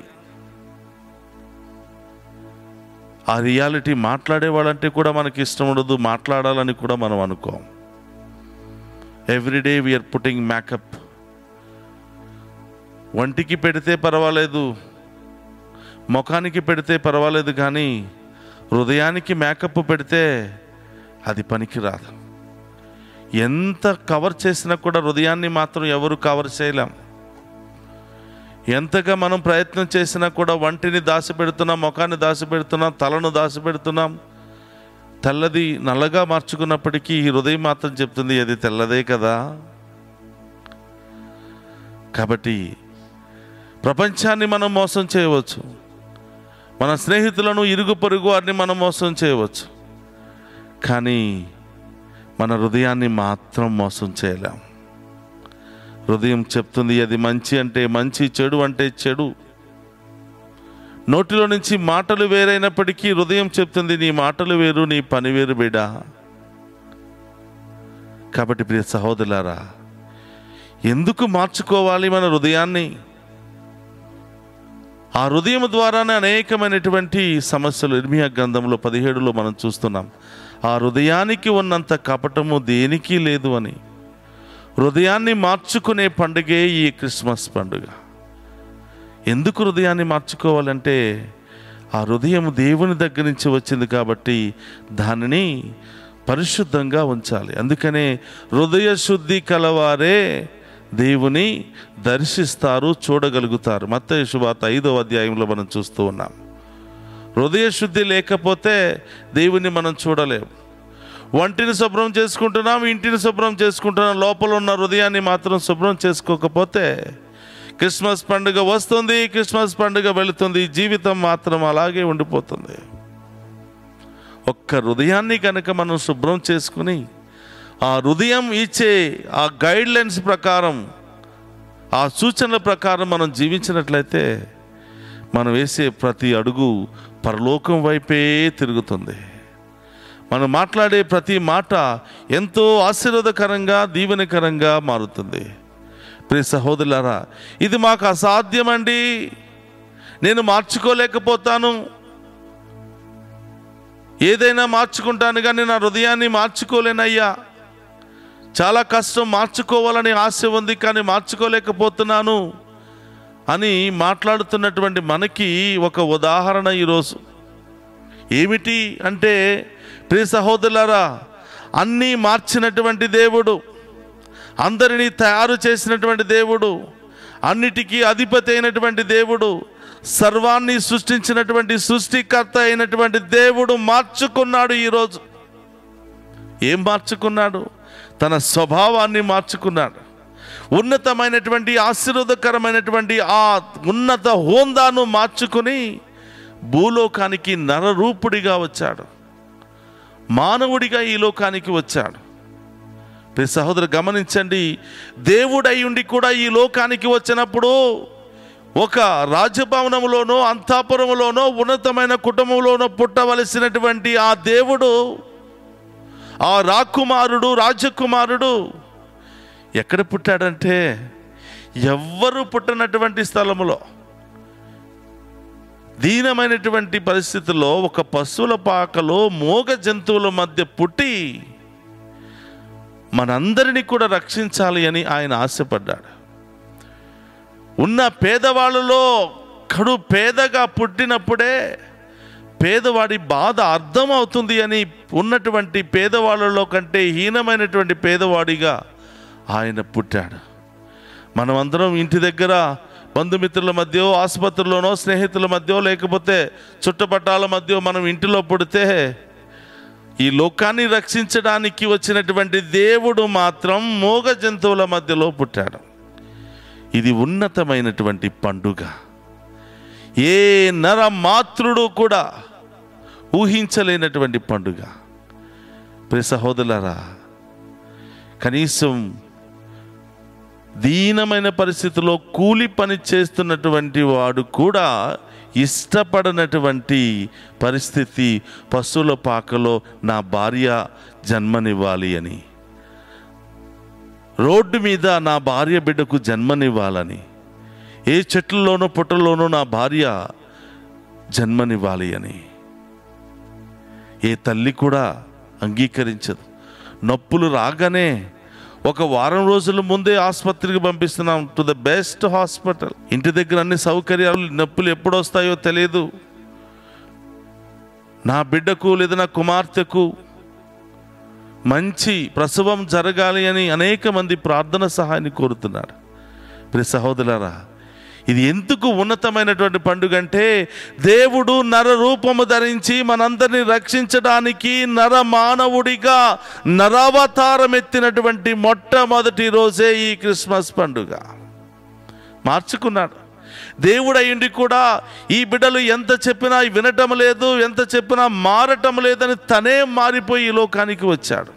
A: ఆ రియాలిటీ మాట్లాడేవాళ్ళంటే కూడా మనకి ఇష్టం ఉండదు మాట్లాడాలని కూడా మనం అనుకోం ఎవ్రీడే వీఆర్ పుట్టింగ్ మేకప్ వంటికి పెడితే పర్వాలేదు ముఖానికి పెడితే పర్వాలేదు కానీ హృదయానికి మేకప్ పెడితే అది పనికి రాదు ఎంత కవర్ చేసినా కూడా హృదయాన్ని మాత్రం ఎవరు కవర్ చేయలేం ఎంతగా మనం ప్రయత్నం చేసినా కూడా వంటిని దాచిపెడుతున్నాం ముఖాన్ని దాచిపెడుతున్నాం తలను దాచిపెడుతున్నాం తెల్లది నల్లగా మార్చుకున్నప్పటికీ ఈ హృదయం మాత్రం చెప్తుంది అది తెల్లదే కదా కాబట్టి ప్రపంచాన్ని మనం మోసం చేయవచ్చు మన స్నేహితులను ఇరుగు పొరుగు వారిని మనం మోసం చేయవచ్చు కానీ మన హృదయాన్ని మాత్రం మోసం చేయలేం హృదయం చెప్తుంది అది మంచి అంటే మంచి చెడు అంటే చెడు నోటిలో నుంచి మాటలు వేరైనప్పటికీ హృదయం చెప్తుంది నీ మాటలు వేరు నీ పని వేరు బిడా కాబట్టి ప్రియ సహోదరులారా ఎందుకు మార్చుకోవాలి మన హృదయాన్ని ఆ హృదయం ద్వారానే అనేకమైనటువంటి సమస్యలు ఇర్మియా గ్రంథంలో పదిహేడులో మనం చూస్తున్నాం ఆ హృదయానికి ఉన్నంత కపటము దేనికి లేదు అని హృదయాన్ని మార్చుకునే పండుగే ఈ క్రిస్మస్ పండుగ ఎందుకు హృదయాన్ని మార్చుకోవాలంటే ఆ హృదయం దేవుని దగ్గర నుంచి వచ్చింది కాబట్టి దానిని పరిశుద్ధంగా ఉంచాలి అందుకనే హృదయ శుద్ధి కలవారే దేవుని దర్శిస్తారు చూడగలుగుతారు మత్త శుభార్త ఐదవ అధ్యాయంలో మనం చూస్తూ ఉన్నాం హృదయ శుద్ధి లేకపోతే దేవుని మనం చూడలేము వంటిని శుభ్రం చేసుకుంటున్నాం ఇంటిని శుభ్రం చేసుకుంటున్నాం లోపల ఉన్న హృదయాన్ని మాత్రం శుభ్రం చేసుకోకపోతే క్రిస్మస్ పండుగ వస్తుంది క్రిస్మస్ పండుగ వెళుతుంది జీవితం మాత్రం అలాగే ఉండిపోతుంది ఒక్క హృదయాన్ని కనుక మనం శుభ్రం చేసుకుని ఆ హృదయం ఇచ్చే ఆ గైడ్ లైన్స్ ప్రకారం ఆ సూచనల ప్రకారం మనం జీవించినట్లయితే మనం వేసే ప్రతి అడుగు పరలోకం వైపే తిరుగుతుంది మనం మాట్లాడే ప్రతి మాట ఎంతో ఆశీర్వాదకరంగా దీవెనకరంగా మారుతుంది ప్రియ సహోదరులారా ఇది మాకు అసాధ్యమండి నేను మార్చుకోలేకపోతాను ఏదైనా మార్చుకుంటాను కానీ నా హృదయాన్ని మార్చుకోలేనయ్యా చాలా కష్టం మార్చుకోవాలని ఆశ ఉంది కానీ మార్చుకోలేకపోతున్నాను అని మాట్లాడుతున్నటువంటి మనకి ఒక ఉదాహరణ ఈరోజు ఏమిటి అంటే ప్రియ సహోదరులారా అన్నీ మార్చినటువంటి దేవుడు అందరినీ తయారు చేసినటువంటి దేవుడు అన్నిటికీ అధిపతి అయినటువంటి దేవుడు సర్వాన్ని సృష్టించినటువంటి సృష్టికర్త అయినటువంటి దేవుడు మార్చుకున్నాడు ఈరోజు ఏం మార్చుకున్నాడు తన స్వభావాన్ని మార్చుకున్నాడు ఉన్నతమైనటువంటి ఆశీర్వాదకరమైనటువంటి ఆ ఉన్నత హోందాను మార్చుకుని భూలోకానికి నరరూపుడిగా వచ్చాడు మానవుడిగా ఈ లోకానికి వచ్చాడు ప్రియ సహోదరు గమనించండి దేవుడై ఉండి కూడా ఈ లోకానికి వచ్చినప్పుడు ఒక రాజభవనంలోనో అంతాపురంలోనో ఉన్నతమైన కుటుంబంలోనో పుట్టవలసినటువంటి ఆ దేవుడు ఆ రాకుమారుడు రాజకుమారుడు ఎక్కడ పుట్టాడంటే ఎవ్వరు పుట్టనటువంటి స్థలములో దీనమైనటువంటి పరిస్థితుల్లో ఒక పశువుల పాకలో మోగ జంతువుల మధ్య పుట్టి మనందరినీ కూడా రక్షించాలి అని ఆయన ఆశపడ్డాడు ఉన్న పేదవాళ్ళలో కడు పేదగా పుట్టినప్పుడే పేదవాడి బాధ అర్థమవుతుంది అని ఉన్నటువంటి పేదవాళ్ళలో కంటే హీనమైనటువంటి పేదవాడిగా ఆయన పుట్టాడు మనమందరం ఇంటి దగ్గర బంధుమిత్రుల మధ్య ఆసుపత్రిలోనో స్నేహితుల మధ్య లేకపోతే చుట్టుపట్టాల మధ్య మనం ఇంటిలో పుడితే ఈ లోకాన్ని రక్షించడానికి వచ్చినటువంటి దేవుడు మాత్రం మోగ జంతువుల మధ్యలో పుట్టాడు ఇది ఉన్నతమైనటువంటి పండుగ ఏ నర మాతృడు కూడా ఊహించలేనటువంటి పండుగ ప్రియ సహోదరులారా కనీసం దీనమైన పరిస్థితిలో కూలి పని చేస్తున్నటువంటి వాడు కూడా ఇష్టపడనటువంటి పరిస్థితి పశువుల పాకలో నా భార్య జన్మనివ్వాలి అని రోడ్డు మీద నా భార్య బిడ్డకు జన్మనివ్వాలని ఏ చెట్లలోనో పుట్టల్లోనో నా భార్య జన్మనివ్వాలి అని ఏ తల్లి కూడా అంగీకరించదు నొప్పులు రాగానే ఒక వారం రోజుల ముందే ఆసుపత్రికి పంపిస్తున్నాం టు ద బెస్ట్ హాస్పిటల్ ఇంటి దగ్గర అన్ని సౌకర్యాలు నొప్పులు ఎప్పుడు వస్తాయో తెలియదు నా బిడ్డకు లేదా నా కుమార్తెకు మంచి ప్రసవం జరగాలి అని అనేక మంది ప్రార్థన సహాయాన్ని కోరుతున్నారు ప్రియ సహోదరులారా ఇది ఎందుకు ఉన్నతమైనటువంటి పండుగ అంటే దేవుడు నర రూపము ధరించి మనందరినీ రక్షించడానికి నర మానవుడిగా నరావతారం ఎత్తినటువంటి మొట్టమొదటి రోజే ఈ క్రిస్మస్ పండుగ మార్చుకున్నాడు దేవుడు అయ్యుండి కూడా ఈ బిడ్డలు ఎంత చెప్పినా వినటం లేదు ఎంత చెప్పినా మారటం లేదని తనే మారిపోయి ఈ లోకానికి వచ్చాడు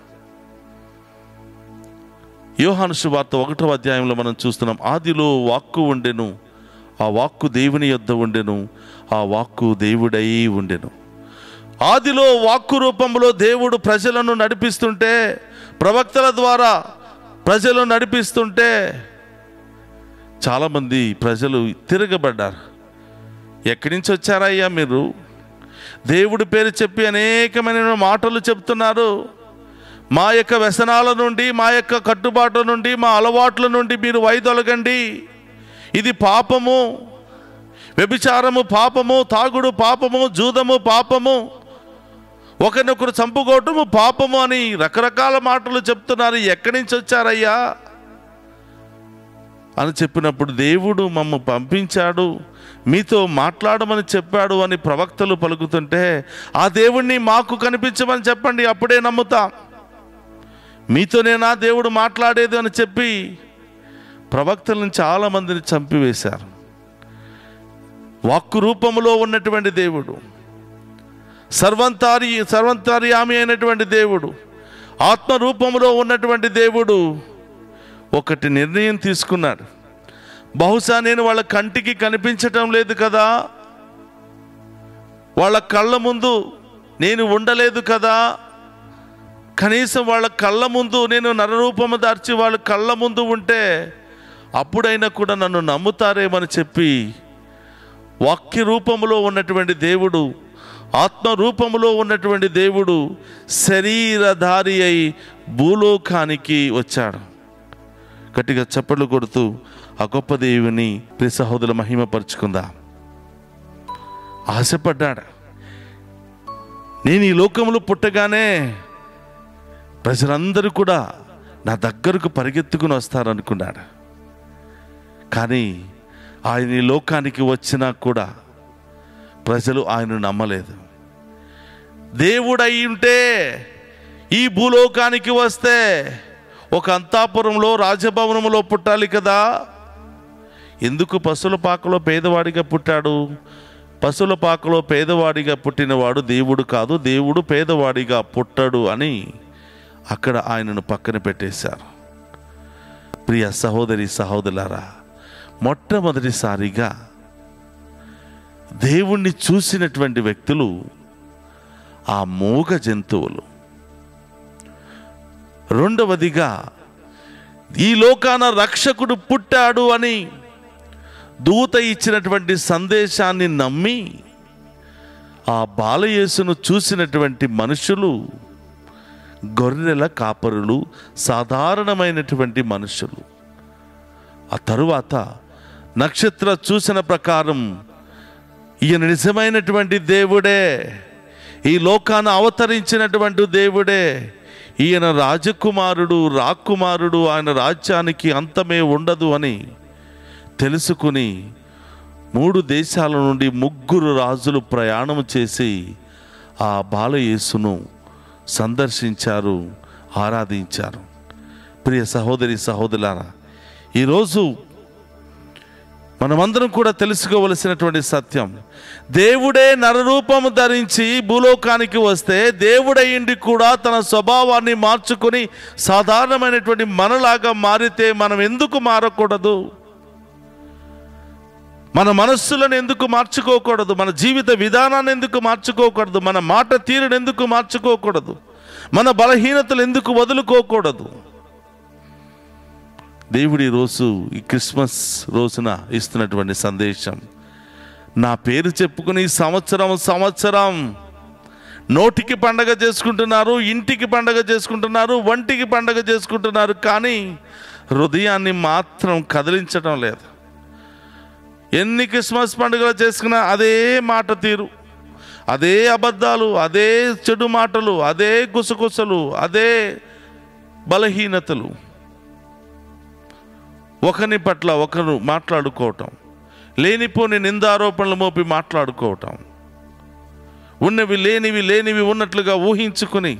A: యోహాను శువార్త ఒకటో అధ్యాయంలో మనం చూస్తున్నాం ఆదిలో వాక్కు ఉండెను ఆ వాక్కు దేవుని యొద్ద ఉండెను ఆ వాక్కు దేవుడై ఉండెను ఆదిలో వాక్కు రూపంలో దేవుడు ప్రజలను నడిపిస్తుంటే ప్రవక్తల ద్వారా ప్రజలను నడిపిస్తుంటే చాలామంది ప్రజలు తిరగబడ్డారు ఎక్కడి నుంచి వచ్చారయ్యా మీరు దేవుడి పేరు చెప్పి అనేకమైన మాటలు చెప్తున్నారు మా యొక్క వ్యసనాల నుండి మా యొక్క కట్టుబాట్ల నుండి మా అలవాట్ల నుండి మీరు వైదొలగండి ఇది పాపము వ్యభిచారము పాపము తాగుడు పాపము జూదము పాపము ఒకరినొకరు చంపుకోవటము పాపము అని రకరకాల మాటలు చెప్తున్నారు ఎక్కడి నుంచి వచ్చారయ్యా అని చెప్పినప్పుడు దేవుడు మమ్మ పంపించాడు మీతో మాట్లాడమని చెప్పాడు అని ప్రవక్తలు పలుకుతుంటే ఆ దేవుణ్ణి మాకు కనిపించమని చెప్పండి అప్పుడే నమ్ముతాం మీతోనేనా దేవుడు మాట్లాడేది అని చెప్పి ప్రవక్తలను చాలా మందిని చంపివేశారు వాక్కు రూపములో ఉన్నటువంటి దేవుడు సర్వంతారి సర్వంతార్యామి అయినటువంటి దేవుడు ఆత్మ రూపములో ఉన్నటువంటి దేవుడు ఒకటి నిర్ణయం తీసుకున్నాడు బహుశా నేను వాళ్ళ కంటికి కనిపించటం లేదు కదా వాళ్ళ కళ్ళ ముందు నేను ఉండలేదు కదా కనీసం వాళ్ళ కళ్ళ ముందు నేను నరరూపము దార్చి వాళ్ళ కళ్ళ ముందు ఉంటే అప్పుడైనా కూడా నన్ను నమ్ముతారేమని చెప్పి వాక్య రూపములో ఉన్నటువంటి దేవుడు ఆత్మ రూపములో ఉన్నటువంటి దేవుడు శరీరధారి అయి భూలోకానికి వచ్చాడు గట్టిగా చప్పట్లు కొడుతూ ఆ గొప్ప దేవుని ప్రియ సహోదరుల మహిమపరుచుకుందా ఆశపడ్డాడు నేను ఈ లోకములు పుట్టగానే ప్రజలందరూ కూడా నా దగ్గరకు పరిగెత్తుకుని వస్తారనుకున్నాడు కానీ ఆయన ఈ లోకానికి వచ్చినా కూడా ప్రజలు ఆయన నమ్మలేదు దేవుడు అయి ఉంటే ఈ భూలోకానికి వస్తే ఒక అంతాపురంలో రాజభవనంలో పుట్టాలి కదా ఎందుకు పశువుల పాకలో పేదవాడిగా పుట్టాడు పశువుల పాకలో పేదవాడిగా పుట్టినవాడు దేవుడు కాదు దేవుడు పేదవాడిగా పుట్టడు అని అక్కడ ఆయనను పక్కన పెట్టేశారు ప్రియ సహోదరి సహోదరులారా మొట్టమొదటిసారిగా దేవుణ్ణి చూసినటువంటి వ్యక్తులు ఆ మూగ జంతువులు రెండవదిగా ఈ లోకాన రక్షకుడు పుట్టాడు అని దూత ఇచ్చినటువంటి సందేశాన్ని నమ్మి ఆ బాలయేసును చూసినటువంటి మనుషులు గొర్రెల కాపరులు సాధారణమైనటువంటి మనుషులు ఆ తరువాత నక్షత్ర చూసిన ప్రకారం ఈయన నిజమైనటువంటి దేవుడే ఈ లోకాన అవతరించినటువంటి దేవుడే ఈయన రాజకుమారుడు రాకుమారుడు ఆయన రాజ్యానికి అంతమే ఉండదు అని తెలుసుకుని మూడు దేశాల నుండి ముగ్గురు రాజులు ప్రయాణం చేసి ఆ బాలయేసును సందర్శించారు ఆరాధించారు ప్రియ సహోదరి సహోదరులారా ఈరోజు మనమందరం కూడా తెలుసుకోవలసినటువంటి సత్యం దేవుడే నరరూపము ధరించి భూలోకానికి వస్తే దేవుడయ్యిండి కూడా తన స్వభావాన్ని మార్చుకొని సాధారణమైనటువంటి మనలాగా మారితే మనం ఎందుకు మారకూడదు మన మనస్సులను ఎందుకు మార్చుకోకూడదు మన జీవిత విధానాన్ని ఎందుకు మార్చుకోకూడదు మన మాట తీరును ఎందుకు మార్చుకోకూడదు మన బలహీనతలు ఎందుకు వదులుకోకూడదు దేవుడి రోజు ఈ క్రిస్మస్ రోజున ఇస్తున్నటువంటి సందేశం నా పేరు చెప్పుకుని సంవత్సరం సంవత్సరం నోటికి పండగ చేసుకుంటున్నారు ఇంటికి పండగ చేసుకుంటున్నారు వంటికి పండగ చేసుకుంటున్నారు కానీ హృదయాన్ని మాత్రం కదిలించడం లేదు ఎన్ని క్రిస్మస్ పండుగలు చేసుకున్నా అదే మాట తీరు అదే అబద్ధాలు అదే చెడు మాటలు అదే గుసగుసలు అదే బలహీనతలు ఒకరి పట్ల ఒకరు మాట్లాడుకోవటం లేనిపోని నిందారోపణలు మోపి మాట్లాడుకోవటం ఉన్నవి లేనివి లేనివి ఉన్నట్లుగా ఊహించుకుని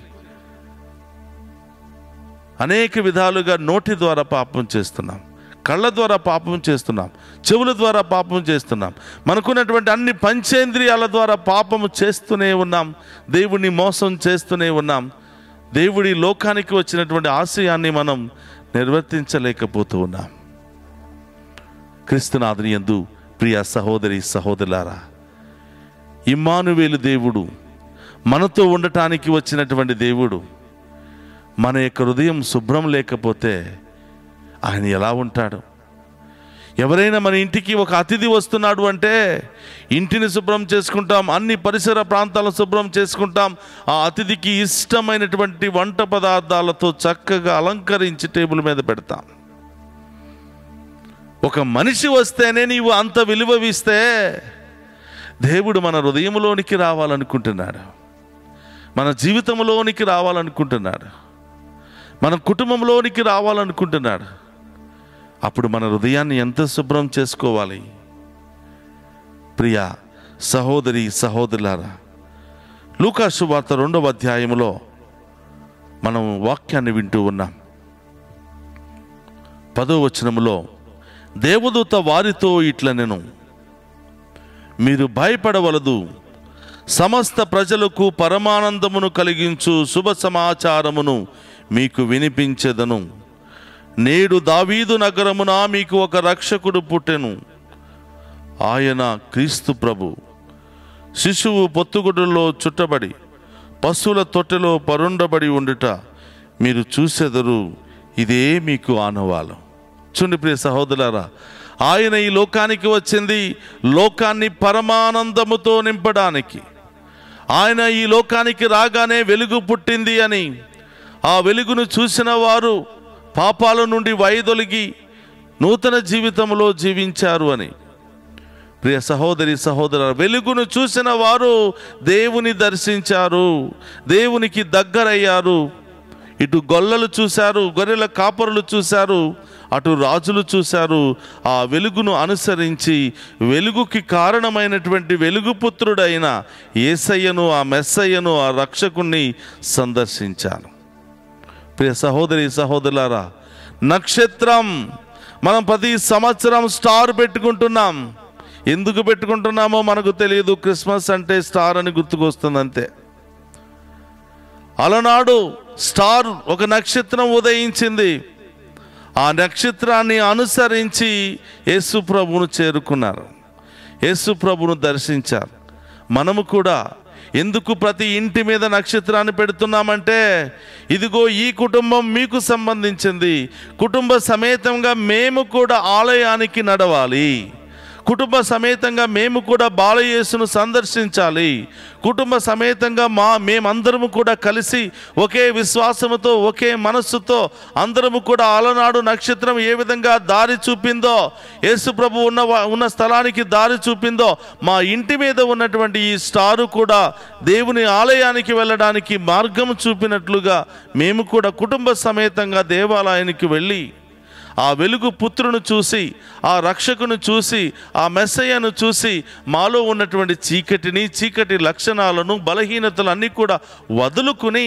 A: అనేక విధాలుగా నోటి ద్వారా పాపం చేస్తున్నాం కళ్ళ ద్వారా పాపం చేస్తున్నాం చెవుల ద్వారా పాపం చేస్తున్నాం మనకున్నటువంటి అన్ని పంచేంద్రియాల ద్వారా పాపము చేస్తూనే ఉన్నాం దేవుడిని మోసం చేస్తూనే ఉన్నాం దేవుడి లోకానికి వచ్చినటువంటి ఆశయాన్ని మనం నిర్వర్తించలేకపోతూ ఉన్నాం క్రీస్తునాథుని యందు ప్రియ సహోదరి సహోదరులారా ఇమ్మానువేలు దేవుడు మనతో ఉండటానికి వచ్చినటువంటి దేవుడు మన యొక్క హృదయం శుభ్రం లేకపోతే ఆయన ఎలా ఉంటాడు ఎవరైనా మన ఇంటికి ఒక అతిథి వస్తున్నాడు అంటే ఇంటిని శుభ్రం చేసుకుంటాం అన్ని పరిసర ప్రాంతాలను శుభ్రం చేసుకుంటాం ఆ అతిథికి ఇష్టమైనటువంటి వంట పదార్థాలతో చక్కగా అలంకరించి టేబుల్ మీద పెడతాం ఒక మనిషి వస్తేనే నీవు అంత విలువవిస్తే దేవుడు మన హృదయంలోనికి రావాలనుకుంటున్నాడు మన జీవితంలోనికి రావాలనుకుంటున్నాడు మన కుటుంబంలోనికి రావాలనుకుంటున్నాడు అప్పుడు మన హృదయాన్ని ఎంత శుభ్రం చేసుకోవాలి ప్రియ సహోదరి సహోదరులారా లూకా శువార్త రెండవ అధ్యాయంలో మనం వాక్యాన్ని వింటూ ఉన్నాం పదో వచనములో దేవదూత వారితో ఇట్ల నేను మీరు భయపడవలదు సమస్త ప్రజలకు పరమానందమును కలిగించు శుభ సమాచారమును మీకు వినిపించెదను నేడు దావీదు నగరమున మీకు ఒక రక్షకుడు పుట్టెను ఆయన క్రీస్తు ప్రభు శిశువు పొత్తుగుడులో చుట్టబడి పశువుల తొట్టెలో పరుండబడి ఉండుట మీరు చూసెదరు ఇదే మీకు ఆనవాలం చూడండి ప్రియ సహోదరులారా ఆయన ఈ లోకానికి వచ్చింది లోకాన్ని పరమానందముతో నింపడానికి ఆయన ఈ లోకానికి రాగానే వెలుగు పుట్టింది అని ఆ వెలుగును చూసిన వారు పాపాల నుండి వైదొలిగి నూతన జీవితంలో జీవించారు అని ప్రియ సహోదరి సహోదర వెలుగును చూసిన వారు దేవుని దర్శించారు దేవునికి దగ్గరయ్యారు ఇటు గొల్లలు చూశారు గొర్రెల కాపరులు చూశారు అటు రాజులు చూశారు ఆ వెలుగును అనుసరించి వెలుగుకి కారణమైనటువంటి వెలుగుపుత్రుడైన ఏసయ్యను ఆ మెస్సయ్యను ఆ రక్షకుణ్ణి సందర్శించాను ప్రియ సహోదరి సహోదరులారా నక్షత్రం మనం ప్రతి సంవత్సరం స్టార్ పెట్టుకుంటున్నాం ఎందుకు పెట్టుకుంటున్నామో మనకు తెలియదు క్రిస్మస్ అంటే స్టార్ అని గుర్తుకొస్తుంది అంతే అలనాడు స్టార్ ఒక నక్షత్రం ఉదయించింది ఆ నక్షత్రాన్ని అనుసరించి యేసు ప్రభువును చేరుకున్నారు యేసు ప్రభువును దర్శించారు మనము కూడా ఎందుకు ప్రతి ఇంటి మీద నక్షత్రాన్ని పెడుతున్నామంటే ఇదిగో ఈ కుటుంబం మీకు సంబంధించింది కుటుంబ సమేతంగా మేము కూడా ఆలయానికి నడవాలి కుటుంబ సమేతంగా మేము కూడా బాలయేసును సందర్శించాలి కుటుంబ సమేతంగా మా మేమందరము కూడా కలిసి ఒకే విశ్వాసముతో ఒకే మనస్సుతో అందరము కూడా అలనాడు నక్షత్రం ఏ విధంగా దారి చూపిందో యేసు ప్రభు ఉన్న వా- ఉన్న స్థలానికి దారి చూపిందో మా ఇంటి మీద ఉన్నటువంటి ఈ స్టారు కూడా దేవుని ఆలయానికి వెళ్ళడానికి మార్గం చూపినట్లుగా మేము కూడా కుటుంబ సమేతంగా దేవాలయానికి వెళ్ళి ఆ వెలుగు పుత్రును చూసి ఆ రక్షకును చూసి ఆ మెస్సయ్యను చూసి మాలో ఉన్నటువంటి చీకటిని చీకటి లక్షణాలను బలహీనతలు అన్నీ కూడా వదులుకుని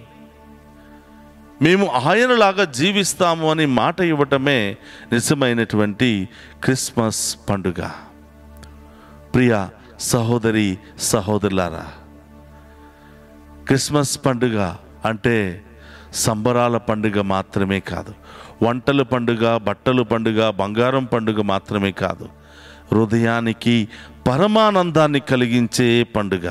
A: మేము ఆయనలాగా జీవిస్తాము అని మాట ఇవ్వటమే నిజమైనటువంటి క్రిస్మస్ పండుగ ప్రియ సహోదరి సహోదరులారా క్రిస్మస్ పండుగ అంటే సంబరాల పండుగ మాత్రమే కాదు వంటల పండుగ బట్టల పండుగ బంగారం పండుగ మాత్రమే కాదు హృదయానికి పరమానందాన్ని కలిగించే పండుగ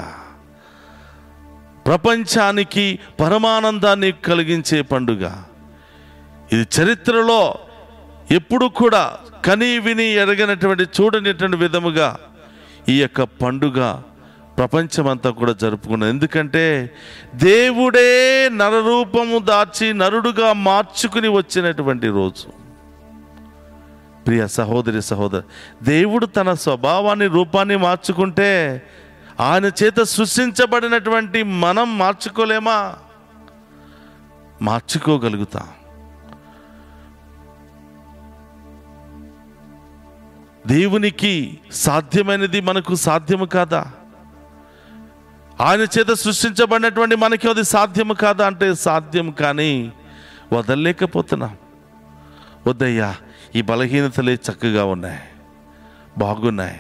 A: ప్రపంచానికి పరమానందాన్ని కలిగించే పండుగ ఇది చరిత్రలో ఎప్పుడు కూడా కని విని ఎరగనటువంటి చూడనటువంటి విధముగా ఈ యొక్క పండుగ ప్రపంచమంతా కూడా జరుపుకున్నది ఎందుకంటే దేవుడే నరరూపము దాచి నరుడుగా మార్చుకుని వచ్చినటువంటి రోజు ప్రియ సహోదరి సహోదరు దేవుడు తన స్వభావాన్ని రూపాన్ని మార్చుకుంటే ఆయన చేత సృష్టించబడినటువంటి మనం మార్చుకోలేమా మార్చుకోగలుగుతాం దేవునికి సాధ్యమైనది మనకు సాధ్యము కాదా ఆయన చేత సృష్టించబడినటువంటి మనకి అది సాధ్యము కాదా అంటే సాధ్యం కానీ వదలలేకపోతున్నాం వద్దయ్యా ఈ బలహీనతలే చక్కగా ఉన్నాయి బాగున్నాయి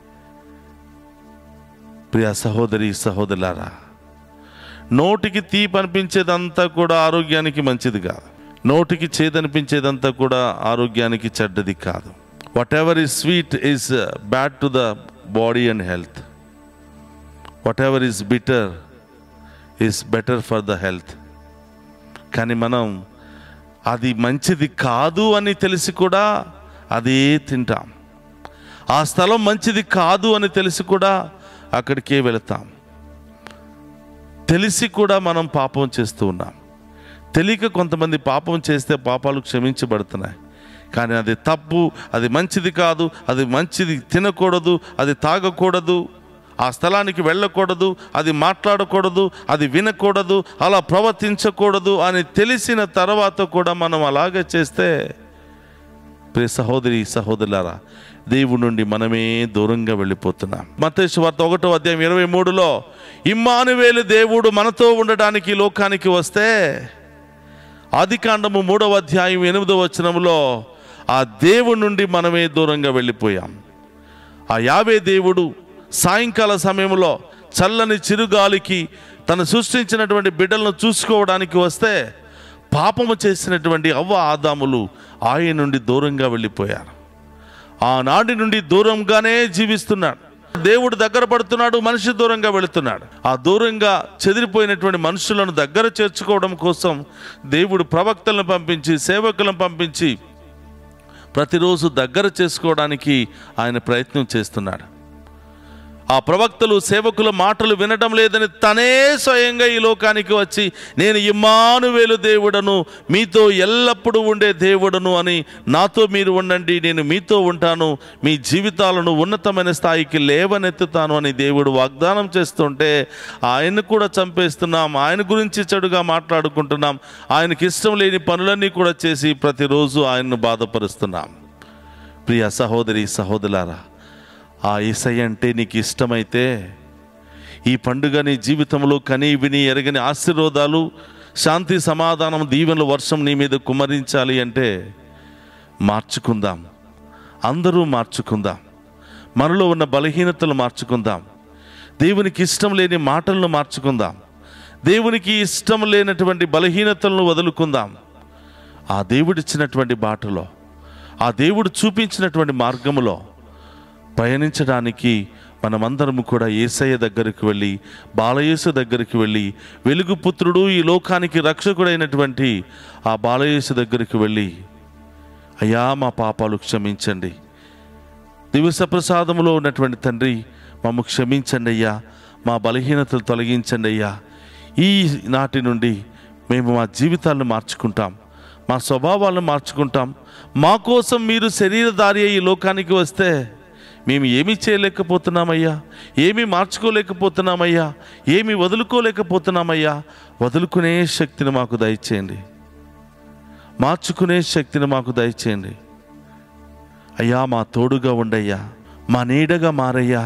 A: ప్రియ సహోదరి సహోదరులారా నోటికి తీపి అనిపించేదంతా కూడా ఆరోగ్యానికి మంచిది కాదు నోటికి చేదనిపించేదంతా కూడా ఆరోగ్యానికి చెడ్డది కాదు whatever is sweet is bad to the body and health whatever is bitter is better for the health కానీ మనం అది మంచిది కాదు అని తెలిసి కూడా అదే తింటాం ఆ స్థలం మంచిది కాదు అని తెలిసి కూడా అక్కడికే వెళతాం తెలిసి కూడా మనం పాపం చేస్తూ ఉన్నాం తెలియక కొంతమంది పాపం చేస్తే పాపాలు క్షమించబడుతున్నాయి కానీ అది తప్పు అది మంచిది కాదు అది మంచిది తినకూడదు అది తాగకూడదు ఆ స్థలానికి వెళ్ళకూడదు అది మాట్లాడకూడదు అది వినకూడదు అలా ప్రవర్తించకూడదు అని తెలిసిన తర్వాత కూడా మనం అలాగే చేస్తే ప్రియ సహోదరి సహోదరులారా దేవుడి నుండి మనమే దూరంగా వెళ్ళిపోతున్నాం మత్తయి వార్త ఒకటో అధ్యాయం ఇరవై మూడులో ఇమ్మానువేలు దేవుడు మనతో ఉండడానికి ఈ లోకానికి వస్తే ఆదికాండము మూడవ అధ్యాయం ఎనిమిదవ వచనంలో ఆ దేవుడి నుండి మనమే దూరంగా వెళ్ళిపోయాం ఆ యావే దేవుడు సాయంకాల సమయంలో చల్లని చిరుగాలికి తను సృష్టించినటువంటి బిడ్డలను చూసుకోవడానికి వస్తే పాపము చేసినటువంటి అవ్వ ఆదాములు ఆయన నుండి దూరంగా వెళ్ళిపోయారు ఆనాటి నుండి దూరంగానే జీవిస్తున్నాడు దేవుడు దగ్గర పడుతున్నాడు మనిషి దూరంగా వెళుతున్నాడు ఆ దూరంగా చెదిరిపోయినటువంటి మనుషులను దగ్గర చేర్చుకోవడం కోసం దేవుడు ప్రవక్తలను పంపించి సేవకులను పంపించి ప్రతిరోజు దగ్గర చేసుకోవడానికి ఆయన ప్రయత్నం చేస్తున్నాడు ఆ ప్రవక్తలు సేవకుల మాటలు వినడం లేదని తనే స్వయంగా ఈ లోకానికి వచ్చి నేను ఇమ్మానువేలు దేవుడను మీతో ఎల్లప్పుడూ ఉండే దేవుడను అని నాతో మీరు ఉండండి నేను మీతో ఉంటాను మీ జీవితాలను ఉన్నతమైన స్థాయికి లేవనెత్తుతాను అని దేవుడు వాగ్దానం చేస్తుంటే ఆయన్ని కూడా చంపేస్తున్నాం ఆయన గురించి చెడుగా మాట్లాడుకుంటున్నాం ఆయనకి ఇష్టం లేని పనులన్నీ కూడా చేసి ప్రతిరోజు ఆయన్ను బాధపరుస్తున్నాం ప్రియ సహోదరి సహోదరులారా ఆ ఈసయ్య అంటే నీకు ఇష్టమైతే ఈ పండుగ నీ జీవితంలో కని విని ఎరగని ఆశీర్వాదాలు శాంతి సమాధానం దీవెనలు వర్షం నీ మీద కుమ్మరించాలి అంటే మార్చుకుందాం అందరూ మార్చుకుందాం మనలో ఉన్న బలహీనతలు మార్చుకుందాం దేవునికి ఇష్టం లేని మాటలను మార్చుకుందాం దేవునికి ఇష్టం లేనటువంటి బలహీనతలను వదులుకుందాం ఆ దేవుడిచ్చినటువంటి బాటలో ఆ దేవుడు చూపించినటువంటి మార్గములో పయనించడానికి మనమందరము కూడా ఏసయ్య దగ్గరికి వెళ్ళి బాలయేసు దగ్గరికి వెళ్ళి వెలుగు పుత్రుడు ఈ లోకానికి రక్షకుడైనటువంటి ఆ బాలయేసు దగ్గరికి వెళ్ళి అయ్యా మా పాపాలు క్షమించండి దివస ప్రసాదములో ఉన్నటువంటి తండ్రి మమ్ము క్షమించండి అయ్యా మా బలహీనతలు తొలగించండి అయ్యా ఈ నాటి నుండి మేము మా జీవితాలను మార్చుకుంటాం మా స్వభావాలను మార్చుకుంటాం మా కోసం మీరు శరీరధారి అయ్యి ఈ లోకానికి వస్తే మేము ఏమీ చేయలేకపోతున్నామయ్యా ఏమీ మార్చుకోలేకపోతున్నామయ్యా ఏమీ వదులుకోలేకపోతున్నామయ్యా వదులుకునే శక్తిని మాకు దయచేయండి మార్చుకునే శక్తిని మాకు దయచేయండి అయ్యా మా తోడుగా ఉండయ్యా మా నీడగా మారయ్యా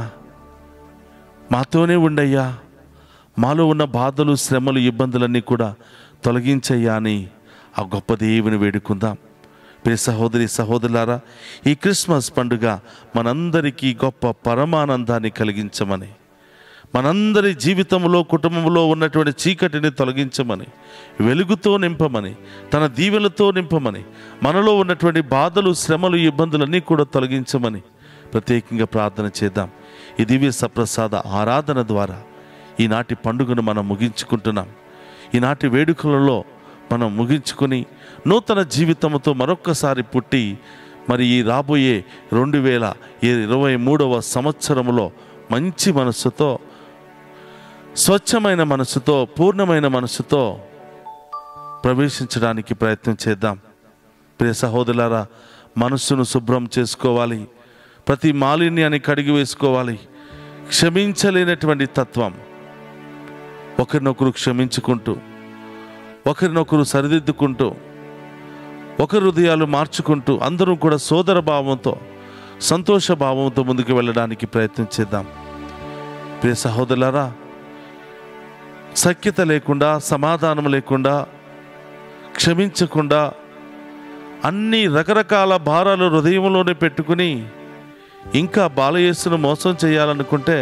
A: మాతోనే ఉండయ్యా మాలో ఉన్న బాధలు శ్రమలు ఇబ్బందులన్నీ కూడా తొలగించయ్యా అని ఆ గొప్ప దేవుని వేడుకుందాం ప్రియ సహోదరి సహోదరులారా ఈ క్రిస్మస్ పండుగ మనందరికీ గొప్ప పరమానందాన్ని కలిగించమని మనందరి జీవితంలో కుటుంబంలో ఉన్నటువంటి చీకటిని తొలగించమని వెలుగుతో నింపమని తన దీవెలతో నింపమని మనలో ఉన్నటువంటి బాధలు శ్రమలు ఇబ్బందులన్నీ కూడా తొలగించమని ప్రత్యేకంగా ప్రార్థన చేద్దాం ఈ దివ్య సప్రసాద ఆరాధన ద్వారా ఈనాటి పండుగను మనం ముగించుకుంటున్నాం ఈనాటి వేడుకలలో మనం ముగించుకొని నూతన జీవితంతో మరొక్కసారి పుట్టి మరి ఈ రాబోయే రెండు వేల ఇరవై మూడవ సంవత్సరంలో మంచి మనస్సుతో స్వచ్ఛమైన మనస్సుతో పూర్ణమైన మనస్సుతో ప్రవేశించడానికి ప్రయత్నం చేద్దాం ప్రియ సహోదరులారా మనస్సును శుభ్రం చేసుకోవాలి ప్రతి మాలిన్యాన్ని కడిగి వేసుకోవాలి క్షమించలేనటువంటి తత్వం ఒకరినొకరు క్షమించుకుంటూ ఒకరినొకరు సరిదిద్దుకుంటూ ఒకరి హృదయాలు మార్చుకుంటూ అందరూ కూడా సోదర భావంతో సంతోష భావంతో ముందుకు వెళ్ళడానికి ప్రయత్నం చేద్దాం ప్రియ సహోదరులారా సఖ్యత లేకుండా సమాధానం లేకుండా క్షమించకుండా అన్ని రకరకాల భారాలు హృదయంలోనే పెట్టుకుని ఇంకా బాలయేసును మోసం చేయాలనుకుంటే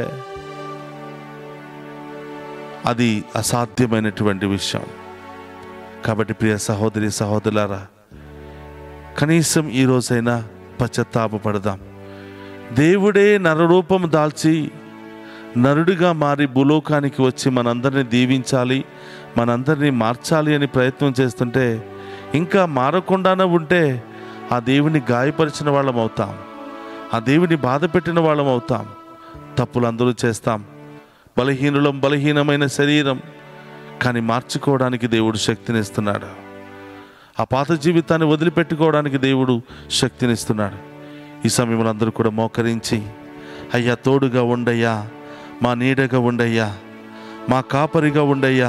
A: అది అసాధ్యమైనటువంటి విషయం కాబట్టి ప్రియ సహోదరి సహోదరులారా కనీసం ఈ రోజైనా పశ్చాత్తాపడదాం దేవుడే నరరూపం దాల్చి నరుడిగా మారి భూలోకానికి వచ్చి మనందరినీ దీవించాలి మనందరినీ మార్చాలి అని ప్రయత్నం చేస్తుంటే ఇంకా మారకుండానే ఉంటే ఆ దేవుని గాయపరిచిన వాళ్ళం అవుతాం ఆ దేవుని బాధ పెట్టిన వాళ్ళం అవుతాం తప్పులు అందరూ చేస్తాం బలహీనులం బలహీనమైన శరీరం కానీ మార్చుకోవడానికి దేవుడు శక్తినిస్తున్నాడు ఆ పాత జీవితాన్ని వదిలిపెట్టుకోవడానికి దేవుడు శక్తినిస్తున్నాడు ఈ సమయంలో అందరూ కూడా మోకరించి అయ్యా తోడుగా ఉండయ్యా మా నీడగా ఉండయ్యా మా కాపరిగా ఉండయ్యా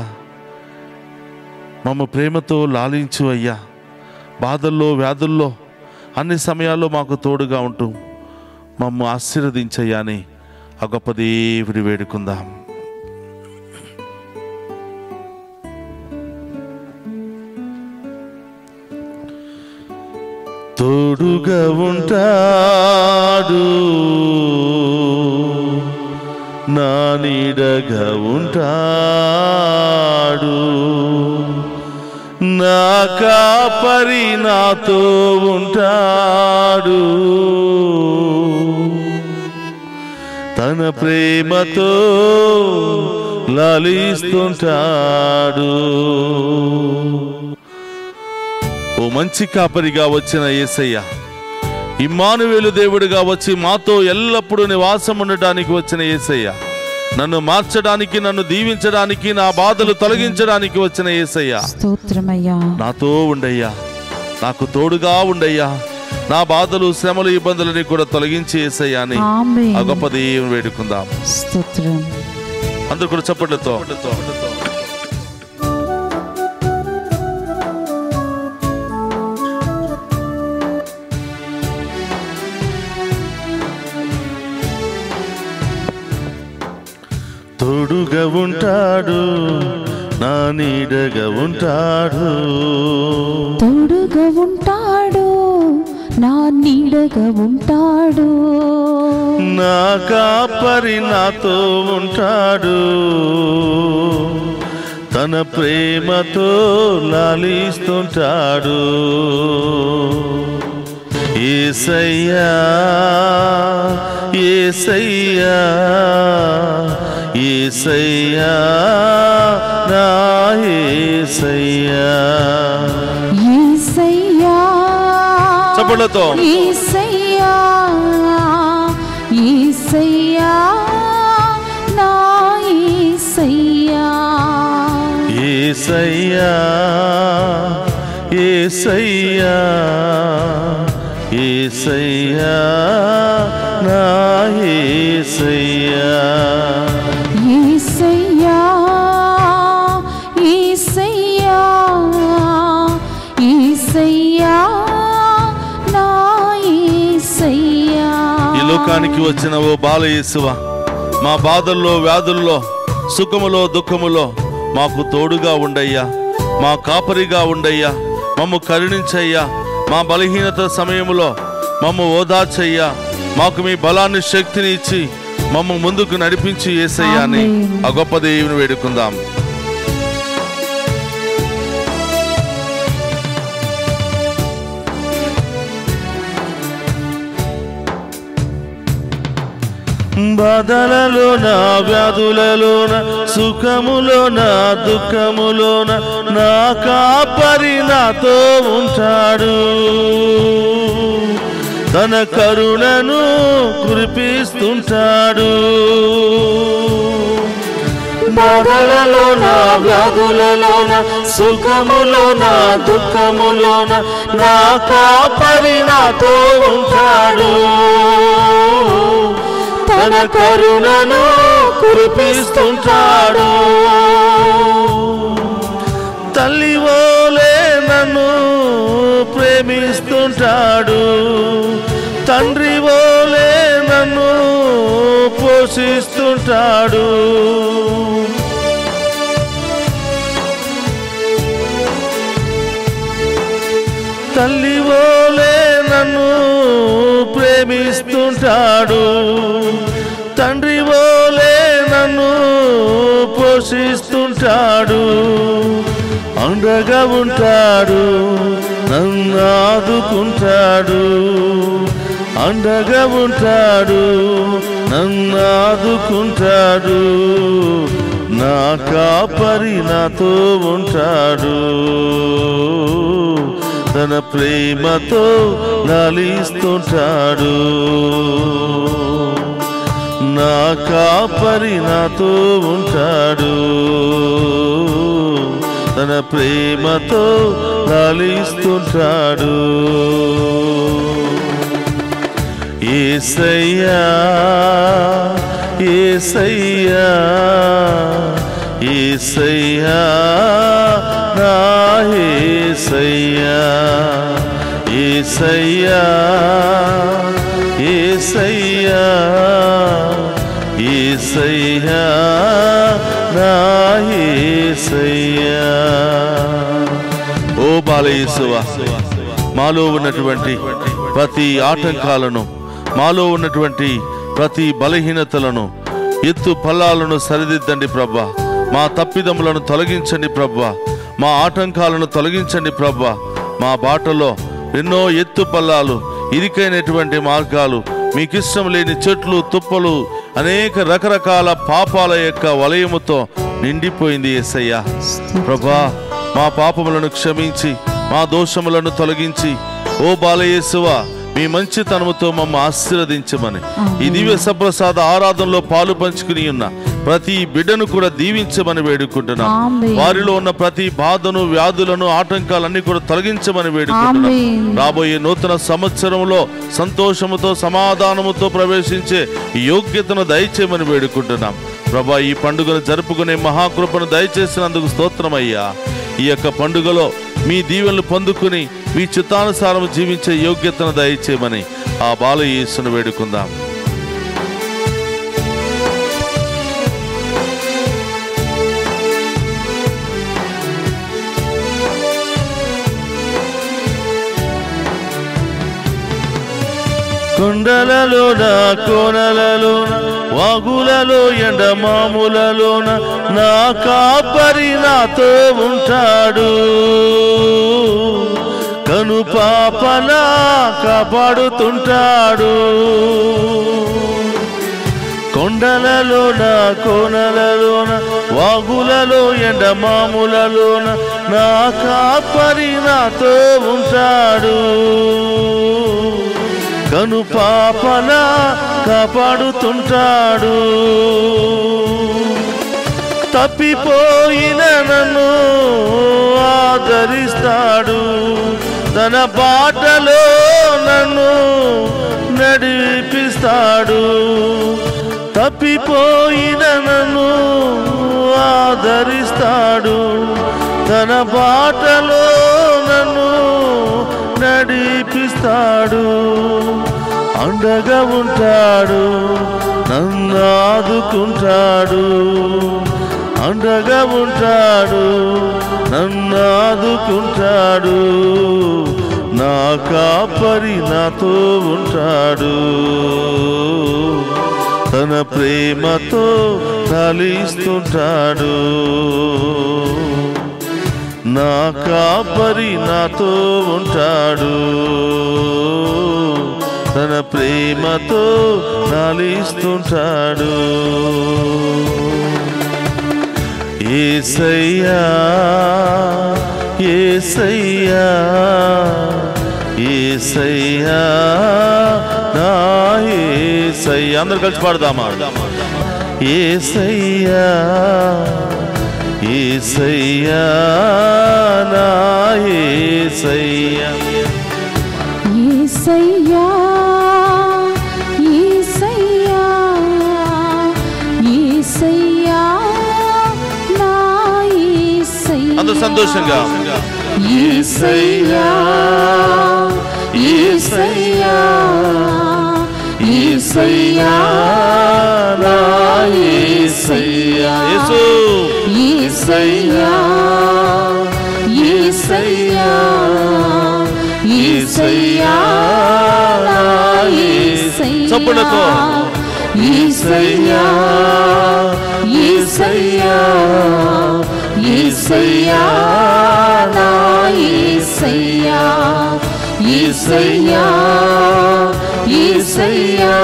A: మమ్మ ప్రేమతో లాలించు అయ్యా బాధల్లో వ్యాధుల్లో అన్ని సమయాల్లో మాకు తోడుగా ఉంటూ మమ్మ ఆశీర్వదించయ్యా అని ఆ గొప్ప దేవుడి వేడుకుందాం తోడుగా ఉంటాడు నా నీడగా ఉంటాడు నా కాపరి నాతో ఉంటాడు తన ప్రేమతో లాలిస్తుంటాడు ఓ మంచి కాపరిగా వచ్చిన యేసయ్య ఇమ్మానువేలు దేవుడిగా వచ్చి మాతో ఎల్లప్పుడూ నివాసం ఉండటానికి వచ్చిన యేసయ్య నన్ను మార్చడానికి నన్ను దీవించడానికి నా బాధలు తొలగించడానికి వచ్చిన యేసయ్య
C: స్తోత్రమయ్యా
A: నాతో ఉండయ్యా నాకు తోడుగా ఉండయ్యా నా బాధలు శ్రమలు ఇబ్బందులని కూడా తొలగించి యేసయ్యా అని
C: ఆమేన్.
A: ఆ గొప్ప దేవుని వేడుకుందాం
C: స్తోత్రం
A: అందరూ కూడా చప్పట్లతో తోడుగా ఉంటాడు నా నీడగా ఉంటాడు
C: తోడుగా ఉంటాడు నా నీడగా ఉంటాడు
A: నా కాపరి నాతో ఉంటాడు తన ప్రేమతో లాలిస్తుంటాడు ఏసయ్యా ఏసయ్యా ఏసయ్యా నా ఏసయ్యా
C: యేసయ్యా
A: చప్పట్లతో.
C: యేసయ్యా యేసయ్యా నా యేసయ్యా
A: ఏసయ్యా ఏసయ్యా ఏసయ్యా నా ఏసయ్యా
C: యేసయ్యా యేసయ్యా యేసయ్యా నా యేసయ్యా
A: ఈ లోకానికి వచ్చిన ఓ బాల యేసువ మా బాధల్లో వ్యాధుల్లో సుఖములో దుఃఖములో మాకు తోడుగా ఉండయ్యా మా కాపరిగా ఉండయ్యా మమ్ము కరుణించయ్యా మా బలహీనత సమయంలో మమ్ము ఓదార్చయ్యా మాకు మీ బలాన్ని శక్తిని ఇచ్చి మమ్ము ముందుకు నడిపించి ఏసయ్యా అని
C: ఆమేన్.
A: ఆ గొప్ప దేవుని వేడుకుందాం బాధలలోన వ్యాధులలోన సుఖములోన దుఃఖములోన నా కాపరి నాతో ఉంటాడు తన కరుణను కురిపిస్తుంటాడు బాధలలోన వ్యాధులలోన సుఖములోన దుఃఖములోన నా కాపరి నాతో ఉంటాడు తన కరుణను కురిపిస్తుంటాడు తల్లి ఓలే నన్ను ప్రేమిస్తుంటాడు తండ్రి ఓలే నన్ను పోషిస్తుంటాడు తల్లి ఓలే నన్ను ప్రేమిస్తుంటాడు తండ్రి ఓలే నన్ను పోషిస్తుంటాడు అండగా ఉంటాడు నన్ను ఆదుకుంటాడు అండగా ఉంటాడు నన్ను ఆదుకుంటాడు నా కాపరి నాతో ఉంటాడు తన ప్రేమతో లాలిస్తుంటాడు నా కాపరి నాతో ఉంటాడు తన ప్రేమతో లాలిస్తుంటాడు ఏసయ్యా ఏసయ్యా ఏసయ్యా నా ఏసయ్యా ఏసయ్యా ఏసయ్యా ఏసయ్యా నా ఏసయ్యా ఓ బాలయేసువా మాలో ఉన్నటువంటి ప్రతి ఆటంకాలను మాలో ఉన్నటువంటి ప్రతి బలహీనతలను ఎత్తు పల్లాలను సరిదిద్దండి ప్రభా మా తప్పిదములను తొలగించండి ప్రభా మా ఆటంకాలను తొలగించండి ప్రభా మా బాటలో ఎన్నో ఎత్తు పల్లాలు ఇరికైనటువంటి మార్గాలు మీకు ఇష్టం లేని చెట్లు తుప్పలు అనేక రకరకాల పాపాల యొక్క వలయముతో నిండిపోయింది ఎస్సయ్యా ప్రభా మా పాపములను క్షమించి మా దోషములను తొలగించి ఓ బాలయేసువా మీ మంచితనముతో మమ్మ ఆశీర్వదించమని ఈ దివ్య సప్రసాద ఆరాధనలో పాలు పంచుకుని ఉన్న ప్రతి బిడ్డను కూడా దీవించమని వేడుకుంటున్నాం
C: ఆమేన్.
A: వారిలో ఉన్న ప్రతి బాధను వ్యాధులను ఆటంకాలన్నీ కూడా తొలగించమని వేడుకుంటున్నాం
C: ఆమేన్.
A: రాబోయే నూతన సంవత్సరంలో సంతోషముతో సమాధానముతో ప్రవేశించే ఈ యోగ్యతను దయచేయమని వేడుకుంటున్నాం ప్రభా ఈ పండుగను జరుపుకునే మహాకృపను దయచేసినందుకు స్తోత్రమయ్యా ఈ యొక్క పండుగలో మీ దీవెనలు పొందుకుని మీ చిత్తానుసారం జీవించే యోగ్యతను దయచేయమని ఆ బాలయేసును వేడుకుందాం కొండలలోన కోనలలోన వాగులలో ఎండమాములలోన నా కాపరి నాతో ఉంటాడు కను పాపలా కాపాడుతుంటాడు కొండలలోన కోనలలోన వాగులలో ఎండమాములలోన నా కాపరి నాతో ఉంటాడు కను పాపన కాపాడుతుంటాడు తప్పిపోయిన నన్ను ఆదరిస్తాడు తన బాటలో నన్ను నడిపిస్తాడు తప్పిపోయిన నన్ను ఆదరిస్తాడు తన బాటలో నన్ను నడిపిస్తాడు అండగా ఉంటాడు నన్ను ఆదుకుంటాడు అండగా ఉంటాడు నన్ను ఆదుకుంటాడు నా కాపరి నాతో ఉంటాడు తన ప్రేమతో తలిస్తుంటాడు నా కాపరి నాతో ఉంటాడు తన ప్రేమతో నాలిస్తుంటాడు ఏసయ్యా ఏసయ్యా ఏసయ్యా నా ఏసయ్యా అందరు కలిసి పాడదామా ఏసయ్యా ఏసయ్యా నా ఏసయ్యా
C: యేసయ్యా యేసయ్యా యేసయ్యా నా యేసయ్యా
A: అందరూ సంతోషంగా
C: యేసయ్యా యేసయ్యా యేసయ్యా నా యేసయ్యా
A: యేసు
C: యేసయ్యా యేసయ్యా యేసయ్యా నా యేసయ్యా
A: చప్పుడుతో.
C: యేసయ్యా యేసయ్యా యేసయ్యా నా యేసయ్యా యేసయ్యా యేసయ్యా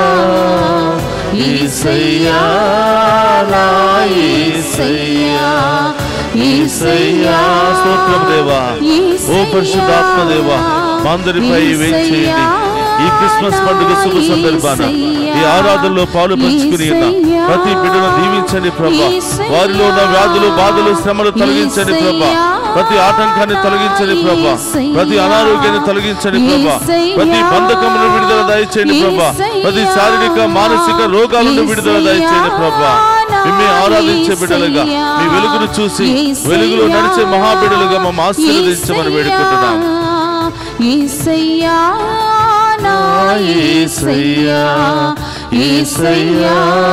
C: యేసయ్యా నా యేసయ్యా యేసయ్యా
A: స్తోత్రం దేవా ఓ పరిశుద్ధాత్మ దేవా మా అందరిపై వేచేయండి ఈ క్రిస్మస్ పండుగ శుభ సందర్భాన ఈ ఆరాధనలో పాలు పంచుకుని ఉన్న ప్రతి బిడ్డను దీవించండి ప్రభా వారిలో ఉన్న వ్యాధులు బాధలు శ్రమలు తొలగించండి ప్రభా ప్రతి ఆటంకాన్ని తొలగించండి ప్రభా ప్రతి అనారోగ్యాన్ని తొలగించండి ప్రభా ప్రతి బంధకమును విడుదల దయచేయండి ప్రభా ప్రతి శారీరక మానసిక రోగాల నుండి విడుదల దయచేయండి ప్రభా మిమ్మల్ని ఆరాధించే బిడ్డలుగా మీ వెలుగును చూసి వెలుగులో నడిచే మహాబిడ్డలుగా మమ్మ ఆశీర్వదించమని వేడుకుంటున్నాం
C: యేసయ్యా నా యేసయ్యా యేసయ్యా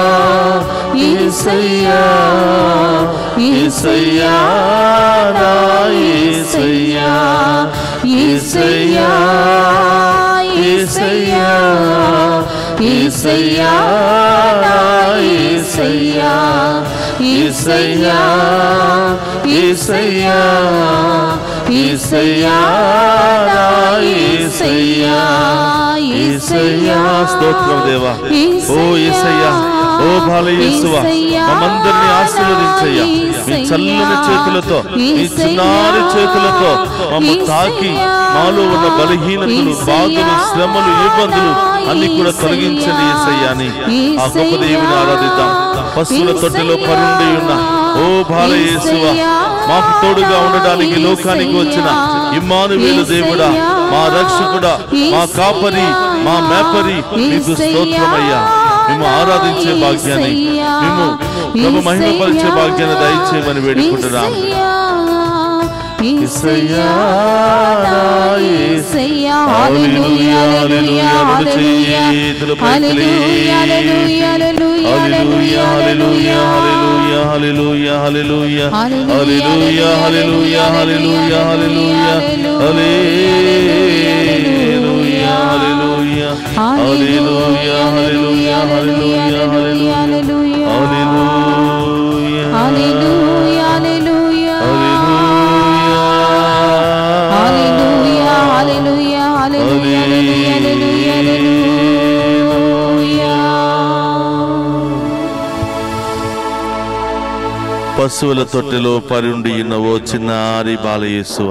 C: యేసయ్యా యేసయ్యా నా యేసయ్యా యేసయ్యా యేసయ్యా యేసయ్యా నా యేసయ్యా యేసయ్యా యేసయ్యా యేసయ్యా నా యేసయ్యా
A: యేసయ్యా స్తోత్రం దేవా ఓ యేసయ్యా ఓ బాల యేసువా మమ్మందరిని ఆశీర్వదించయ్యా మీ చల్లని చేతులతో మీ చిన్నారి చేతులతో మమ్మ తాకి మాలో ఉన్న బలహీనతలు బాధలు శ్రమలు ఇబ్బందులు అన్ని కూడా తొలగించండి యేసయ్యా అని ఆ గొప్ప దేవుని ఆరాధిద్దాం పశువుల తొట్టెలో పరుండి ఉన్న ఓ బాల యేసువా మాకు తోడుగా ఉండడానికి లోకానికి వచ్చిన ఇమ్మానువేలు దేవుడా మా రక్షకుడా మా కాపరి మా మేపరి మీకు స్తోత్రమయ్యా మేము ఆరాధించే భాగ్యాన్ని మేము ప్రభు మహిమపరిచే భాగ్యాన్ని దయచేయమని వేడుకుంటున్నాం
C: యేసయ్యా నా యేసయ్యా
A: హల్లెలూయా, హల్లెలూయా, రెండు చేతులు పైకి
C: హల్లెలూయా హల్లెలూయా
A: హల్లెలూయా, హల్లెలూయా, హల్లెలూయా, హల్లెలూయా, హల్లెలూయా, హల్లెలూయా, హల్లెలూయా, హల్లెలూయా, హల్లెలూయా, హల్లెలూయా, హల్లెలూయా, హల్లెలూయా, హల్లెలూయా, హల్లెలూయా, హల్లెలూయా,
C: హల్లెలూయా హల్లెలూయా
A: హల్లెలూయా.
C: హల్లెలూయా హల్లెలూయా హల్లెలూయా హల్లెలూయా హల్లెలూయా
A: పశువుల తొట్టెలో పరుండి ఉన్న ఓ చిన్నారి బాలయేసువ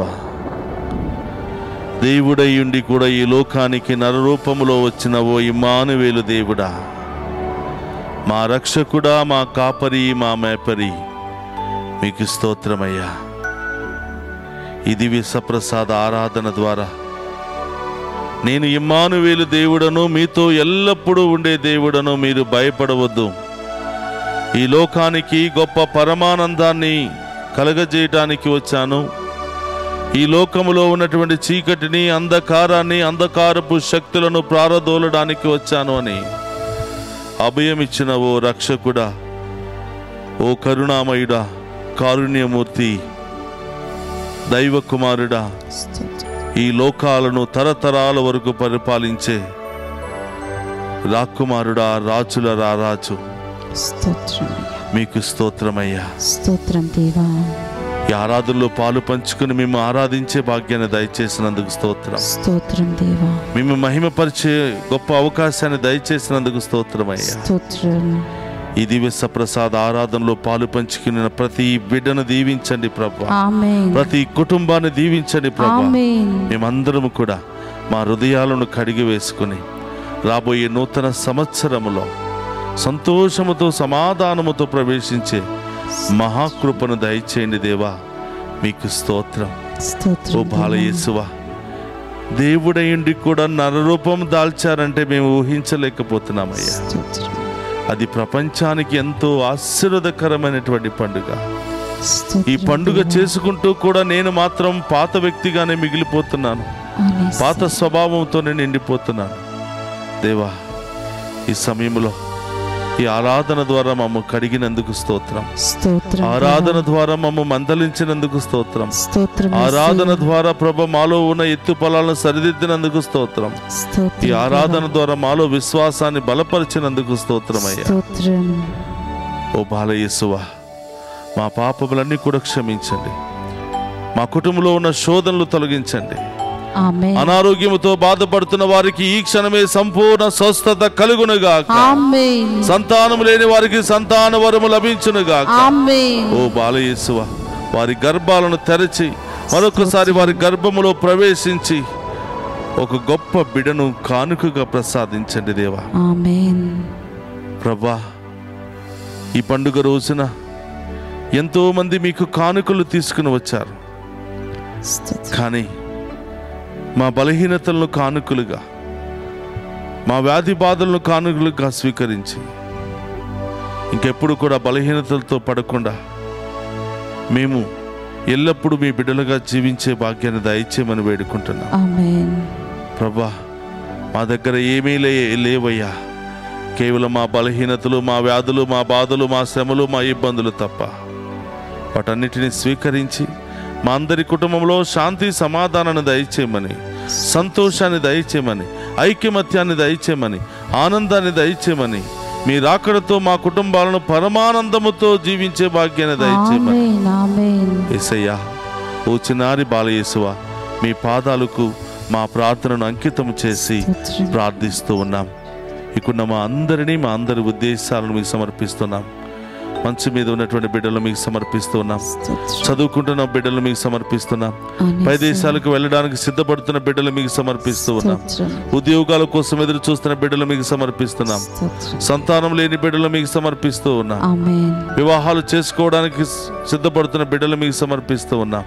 A: దేవుడయ్యుండి కూడా ఈ లోకానికి నరరూపములో వచ్చిన ఓ ఇమానువేలు దేవుడా మా రక్షకుడా మా కాపరి మా మేపరి మీకు స్తోత్రమయ్యా ఇది విసప్రసాద ఆరాధన ద్వారా నేను ఇమ్మానువేలు దేవుడను మీతో ఎల్లప్పుడూ ఉండే దేవుడను మీరు భయపడవద్దు ఈ లోకానికి గొప్ప పరమానందాన్ని కలగజేయటానికి వచ్చాను ఈ లోకములో ఉన్నటువంటి చీకటిని అంధకారాన్ని అంధకారపు శక్తులను ప్రారదోలడానికి వచ్చాను అని అభయమిచ్చిన ఓ రక్షకుడా ఓ కరుణామయుడా కారుణ్యమూర్తి దైవ కుమారుడా ఈ లోకాలను తరతరాల వరకు పరిపాలించే రాకుమారుడా రాజుల రారాజు
C: స్తోత్రం
A: మీకు స్తోత్రమయ్యా
C: స్తోత్రం దేవా
A: ఈ ఆరాధనలో పాలు పంచుకుని మేము ఆరాధించే భాగ్యాన్ని దయచేసినందుకు స్తోత్రం
C: స్తోత్రం దేవా
A: మేము మహిమపరిచే గొప్ప అవకాశాన్ని దయచేసినందుకు స్తోత్రమయ్యా
C: స్తోత్రం
A: ఈ దివ్య సప్రసాద ఆరాధనలో పాలు పంచుకున్న ప్రతి బిడ్డను దీవించండి ప్రభా
C: ఆమేన్
A: ప్రతి కుటుంబాన్ని దీవించండి ప్రభా
C: ఆమేన్
A: మేమందరము కూడా మా హృదయాలను కడిగి వేసుకుని రాబోయే నూతన సంవత్సరములో సంతోషముతో సమాధానముతో ప్రవేశించే మహాకృపను దయచేయండి దేవా మీకు స్తోత్రం ఓ
C: స్తోత్రం
A: బాలయేసువా దేవుడయుండి కూడా నరరూపం దాల్చారంటే మేము ఊహించలేకపోతున్నామయ్యా
C: స్తోత్రం
A: అది ప్రపంచానికి ఎంతో ఆశీర్వదకరమైనటువంటి పండుగ
C: స్తోత్రం
A: ఈ పండుగ చేసుకుంటూ కూడా నేను మాత్రం పాత వ్యక్తిగానే మిగిలిపోతున్నాను
C: ఆమేన్.
A: పాత స్వభావంతోనే నిండిపోతున్నాను దేవా ఈ సమయంలో ఈ ఆరాధన ద్వారా మమ్మ కడిగినందుకు స్తోత్రం
C: స్తోత్రం
A: ఆరాధన ద్వారా మమ్మ మందలించినందుకు స్తోత్రం
C: స్తోత్రం
A: ఆరాధన ద్వారా ప్రభ మాలో ఉన్న ఎత్తు పొలాలను సరిదిద్దినందుకు స్తోత్రం ఈ
C: స్తోత్రం
A: ఆరాధన ద్వారా మాలో విశ్వాసాన్ని బలపరిచినందుకు స్తోత్రమయ్యా
C: స్తోత్రం
A: ఓ బాలయేసువా మా పాపములన్నీ కూడా క్షమించండి మా కుటుంబంలో ఉన్న శోధనలు తొలగించండి
C: ఆమేన్
A: అనారోగ్యముతో బాధపడుతున్న వారికి ఈ క్షణమే సంపూర్ణ స్వస్థత కలుగునుగాక
C: ఆమేన్
A: సంతానం లేని వారికి సంతాన వరము లభించునుగాక
C: ఆమేన్
A: ఓ బాలయేసువ వారి గర్భాలను తెరచి మరొకసారి వారి గర్భములో ప్రవేశించి ఒక గొప్ప బిడను కానుకగా ప్రసాదించండి దేవా
C: ఆమేన్
A: ప్రభా ఈ పండుగ రోజున ఎంతో మంది మీకు కానుకలు తీసుకుని వచ్చారు
C: స్తోత్రం
A: కానీ మా బలహీనతలను కానుకలుగా మా వ్యాధి బాధలను కానుకలుగా స్వీకరించి ఇంకెప్పుడు కూడా బలహీనతలతో పడకుండా మేము ఎల్లప్పుడూ మీ బిడ్డలుగా జీవించే భాగ్యాన్ని దయచేయమని వేడుకుంటున్నాం
C: ఆమేన్
A: ప్రభా మా దగ్గర ఏమీ లే లేవయ్యా కేవలం మా బలహీనతలు మా వ్యాధులు మా బాధలు మా శ్రమలు మా ఇబ్బందులు తప్ప వాటన్నిటిని స్వీకరించి మా అందరి కుటుంబంలో శాంతి సమాధానాన్ని దయచేయమని సంతోషాన్ని దయచేయమని ఐక్యమత్యాన్ని దయచేయమని ఆనందాన్ని దయచేయమని మీ రాకడతో మా కుటుంబాలను పరమానందముతో జీవించే భాగ్యాన్ని దయచేయమని
C: ఆమేన్ ఆమేన్
A: ఏసయ్యా ఓ చిన్నారి బాలయేసువా మీ పాదాలకు మా ప్రార్థనను అంకితం చేసి
C: స్తోత్రం
A: ప్రార్థిస్తూ ఉన్నాం ఇక్కడున్న మా అందరినీ మా అందరి ఉద్దేశాలను మీకు సమర్పిస్తున్నాం మంచు మీద ఉన్నటువంటి బిడ్డలు మీకు సమర్పిస్తూ ఉన్నాం
C: స్తోత్రం
A: చదువుకుంటున్న బిడ్డలు మీకు సమర్పిస్తున్నాం పై దేశాలకు వెళ్ళడానికి సిద్ధపడుతున్న బిడ్డలు మీకు సమర్పిస్తూ ఉన్నాం
C: స్తోత్రం
A: ఉద్యోగాల కోసం ఎదురు చూస్తున్న బిడ్డలు మీకు సమర్పిస్తున్నాం
C: స్తోత్రం
A: సంతానం లేని బిడ్డలు మీకు సమర్పిస్తూ ఉన్నాం
C: ఆమేన్
A: వివాహాలు చేసుకోవడానికి సిద్ధపడుతున్న బిడ్డలు మీకు సమర్పిస్తూ ఉన్నాం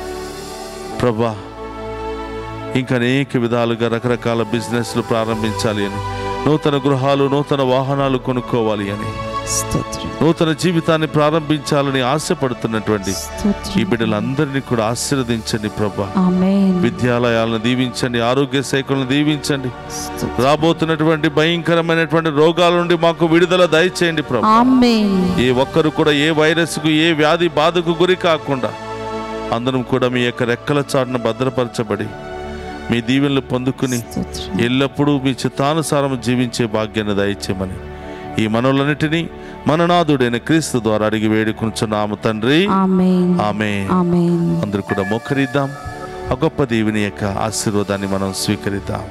A: ప్రభా ఇంకా అనేక విధాలుగా రకరకాల బిజినెస్లు ప్రారంభించాలి అని నూతన గృహాలు నూతన వాహనాలు కొనుక్కోవాలి అని
C: స్తోత్రం
A: నూతన జీవితాన్ని ప్రారంభించాలని ఆశపడుతున్నటువంటి ఈ
C: స్తోత్రం
A: బిడ్డలందరినీ కూడా ఆశీర్వదించండి ప్రభా
C: ఆమేన్
A: విద్యాలయాలను దీవించండి ఆరోగ్య శాఖలను దీవించండి
C: స్తోత్రం
A: రాబోతున్నటువంటి భయంకరమైనటువంటి రోగాల నుండి మాకు విడుదల దయచేయండి ప్రభా
C: ఆమేన్
A: ఏ ఒక్కరు కూడా ఏ వైరస్కు ఏ వ్యాధి బాధకు గురి కాకుండా అందరం కూడా మీ యొక్క రెక్కల చాటున భద్రపరచబడి మీ దీవెనలు పొందుకుని
C: స్తోత్రం
A: ఎల్లప్పుడూ మీ చిత్తానుసారం జీవించే భాగ్యాన్ని దయచేయమని ఈ మనవులన్నిటినీ మననాథుడైన క్రీస్తు ద్వారా అడిగి వేడుకుంటున్నాము తండ్రి
C: ఆమేన్
A: ఆమె
C: ఆమేన్
A: అందరూ కూడా మొక్కరిద్దాం ఆ గొప్ప దేవుని యొక్క ఆశీర్వాదాన్ని మనం స్వీకరిద్దాం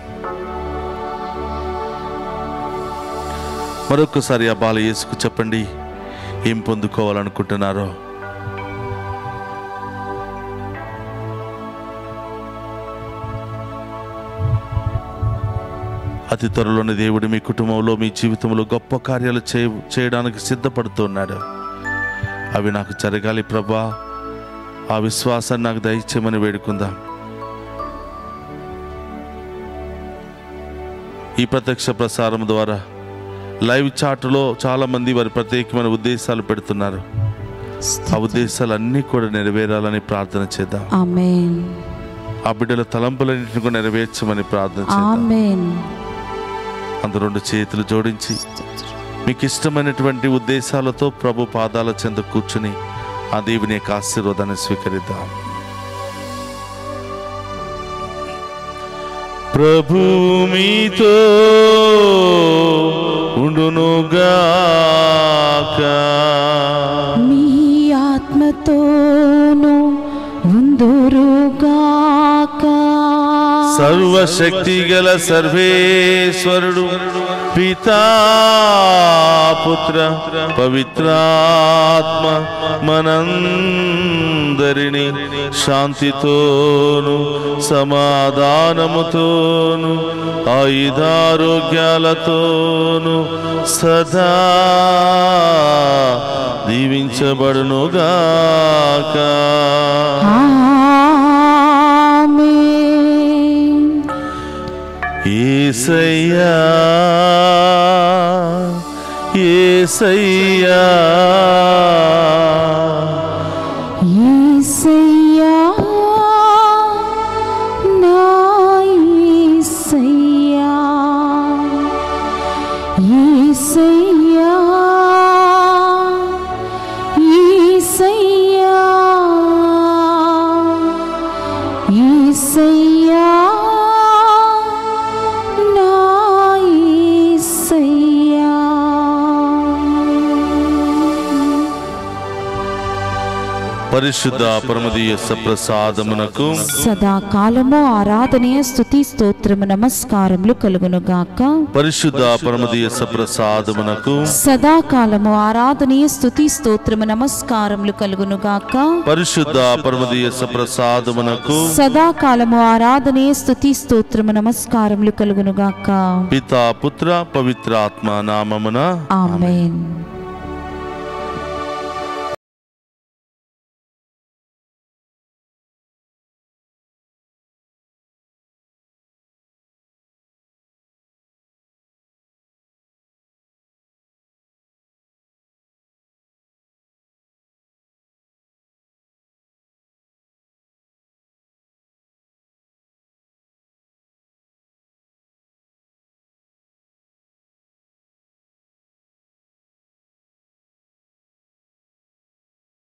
A: మరొకసారి ఆ బాల యేసుకు చెప్పండి ఏం పొందుకోవాలనుకుంటున్నారో అతి త్వరలోని దేవుడు మీ కుటుంబంలో మీ జీవితంలో గొప్ప కార్యాలు చేయ చేయడానికి సిద్ధపడుతున్నాడు అవి నాకు జరగాలి ప్రభా ఆ విశ్వాసాన్ని నాకు దయచేయమని వేడుకుందాం ఈ ప్రత్యక్ష ప్రసారం ద్వారా లైవ్ చాట్లో చాలా మంది వారి ప్రత్యేకమైన ఉద్దేశాలు పెడుతున్నారు ఆ ఉద్దేశాలు అన్నీ కూడా నెరవేరాలని ప్రార్థన చేద్దాం
C: ఆమేన్
A: ఆ బిడ్డల తలంపులన్నింటిని కూడా నెరవేర్చమని ప్రార్థన చేద్దాం
C: ఆమేన్
A: అందరు రెండు చేతులు జోడించి మీకు ఇష్టమైనటువంటి ఉద్దేశాలతో ప్రభు పాదాల చెంత కూర్చుని ఆ దేవుని యొక్క ఆశీర్వాదాన్ని స్వీకరిద్దాం ప్రభు మీతో ఉండునుగాక
C: మీ ఆత్మతోను
A: సర్వశక్తి గల సర్వేశ్వరుడు పితా పుత్ర పవిత్రాత్మ మనందరిని శాంతితోను సమాధానముతోను ఆయుధారోగ్యాలతోను సదా దీవించబడునుగాక
C: ఆమేన్
A: ఏసయ్యా ఏసయ్యా
C: యేసయ్యా నా యేసయ్యా యేసయ్యా యేసయ్యా యేసయ్యా నా యేసయ్యా
A: పరిశుద్ధ పరమదీయ సప్రసాదమునకు
C: సదాకాలము ఆరాధనీయ స్థుతి స్తోత్రము నమస్కారములు కలుగునుగాక
A: పరిశుద్ధ పరమదీయ సప్రసాదమునకు
C: సదాకాలము ఆరాధనీయ స్థుతి స్తోత్రము నమస్కారములు కలుగునుగాక
A: పరిశుద్ధ పరమదీయ సప్రసాదమునకు
C: సదాకాలము ఆరాధనీయ స్థుతి స్తోత్రము నమస్కారములు కలుగునుగాక
A: పితా పుత్ర పవిత్రాత్మ నామమున
C: ఆమేన్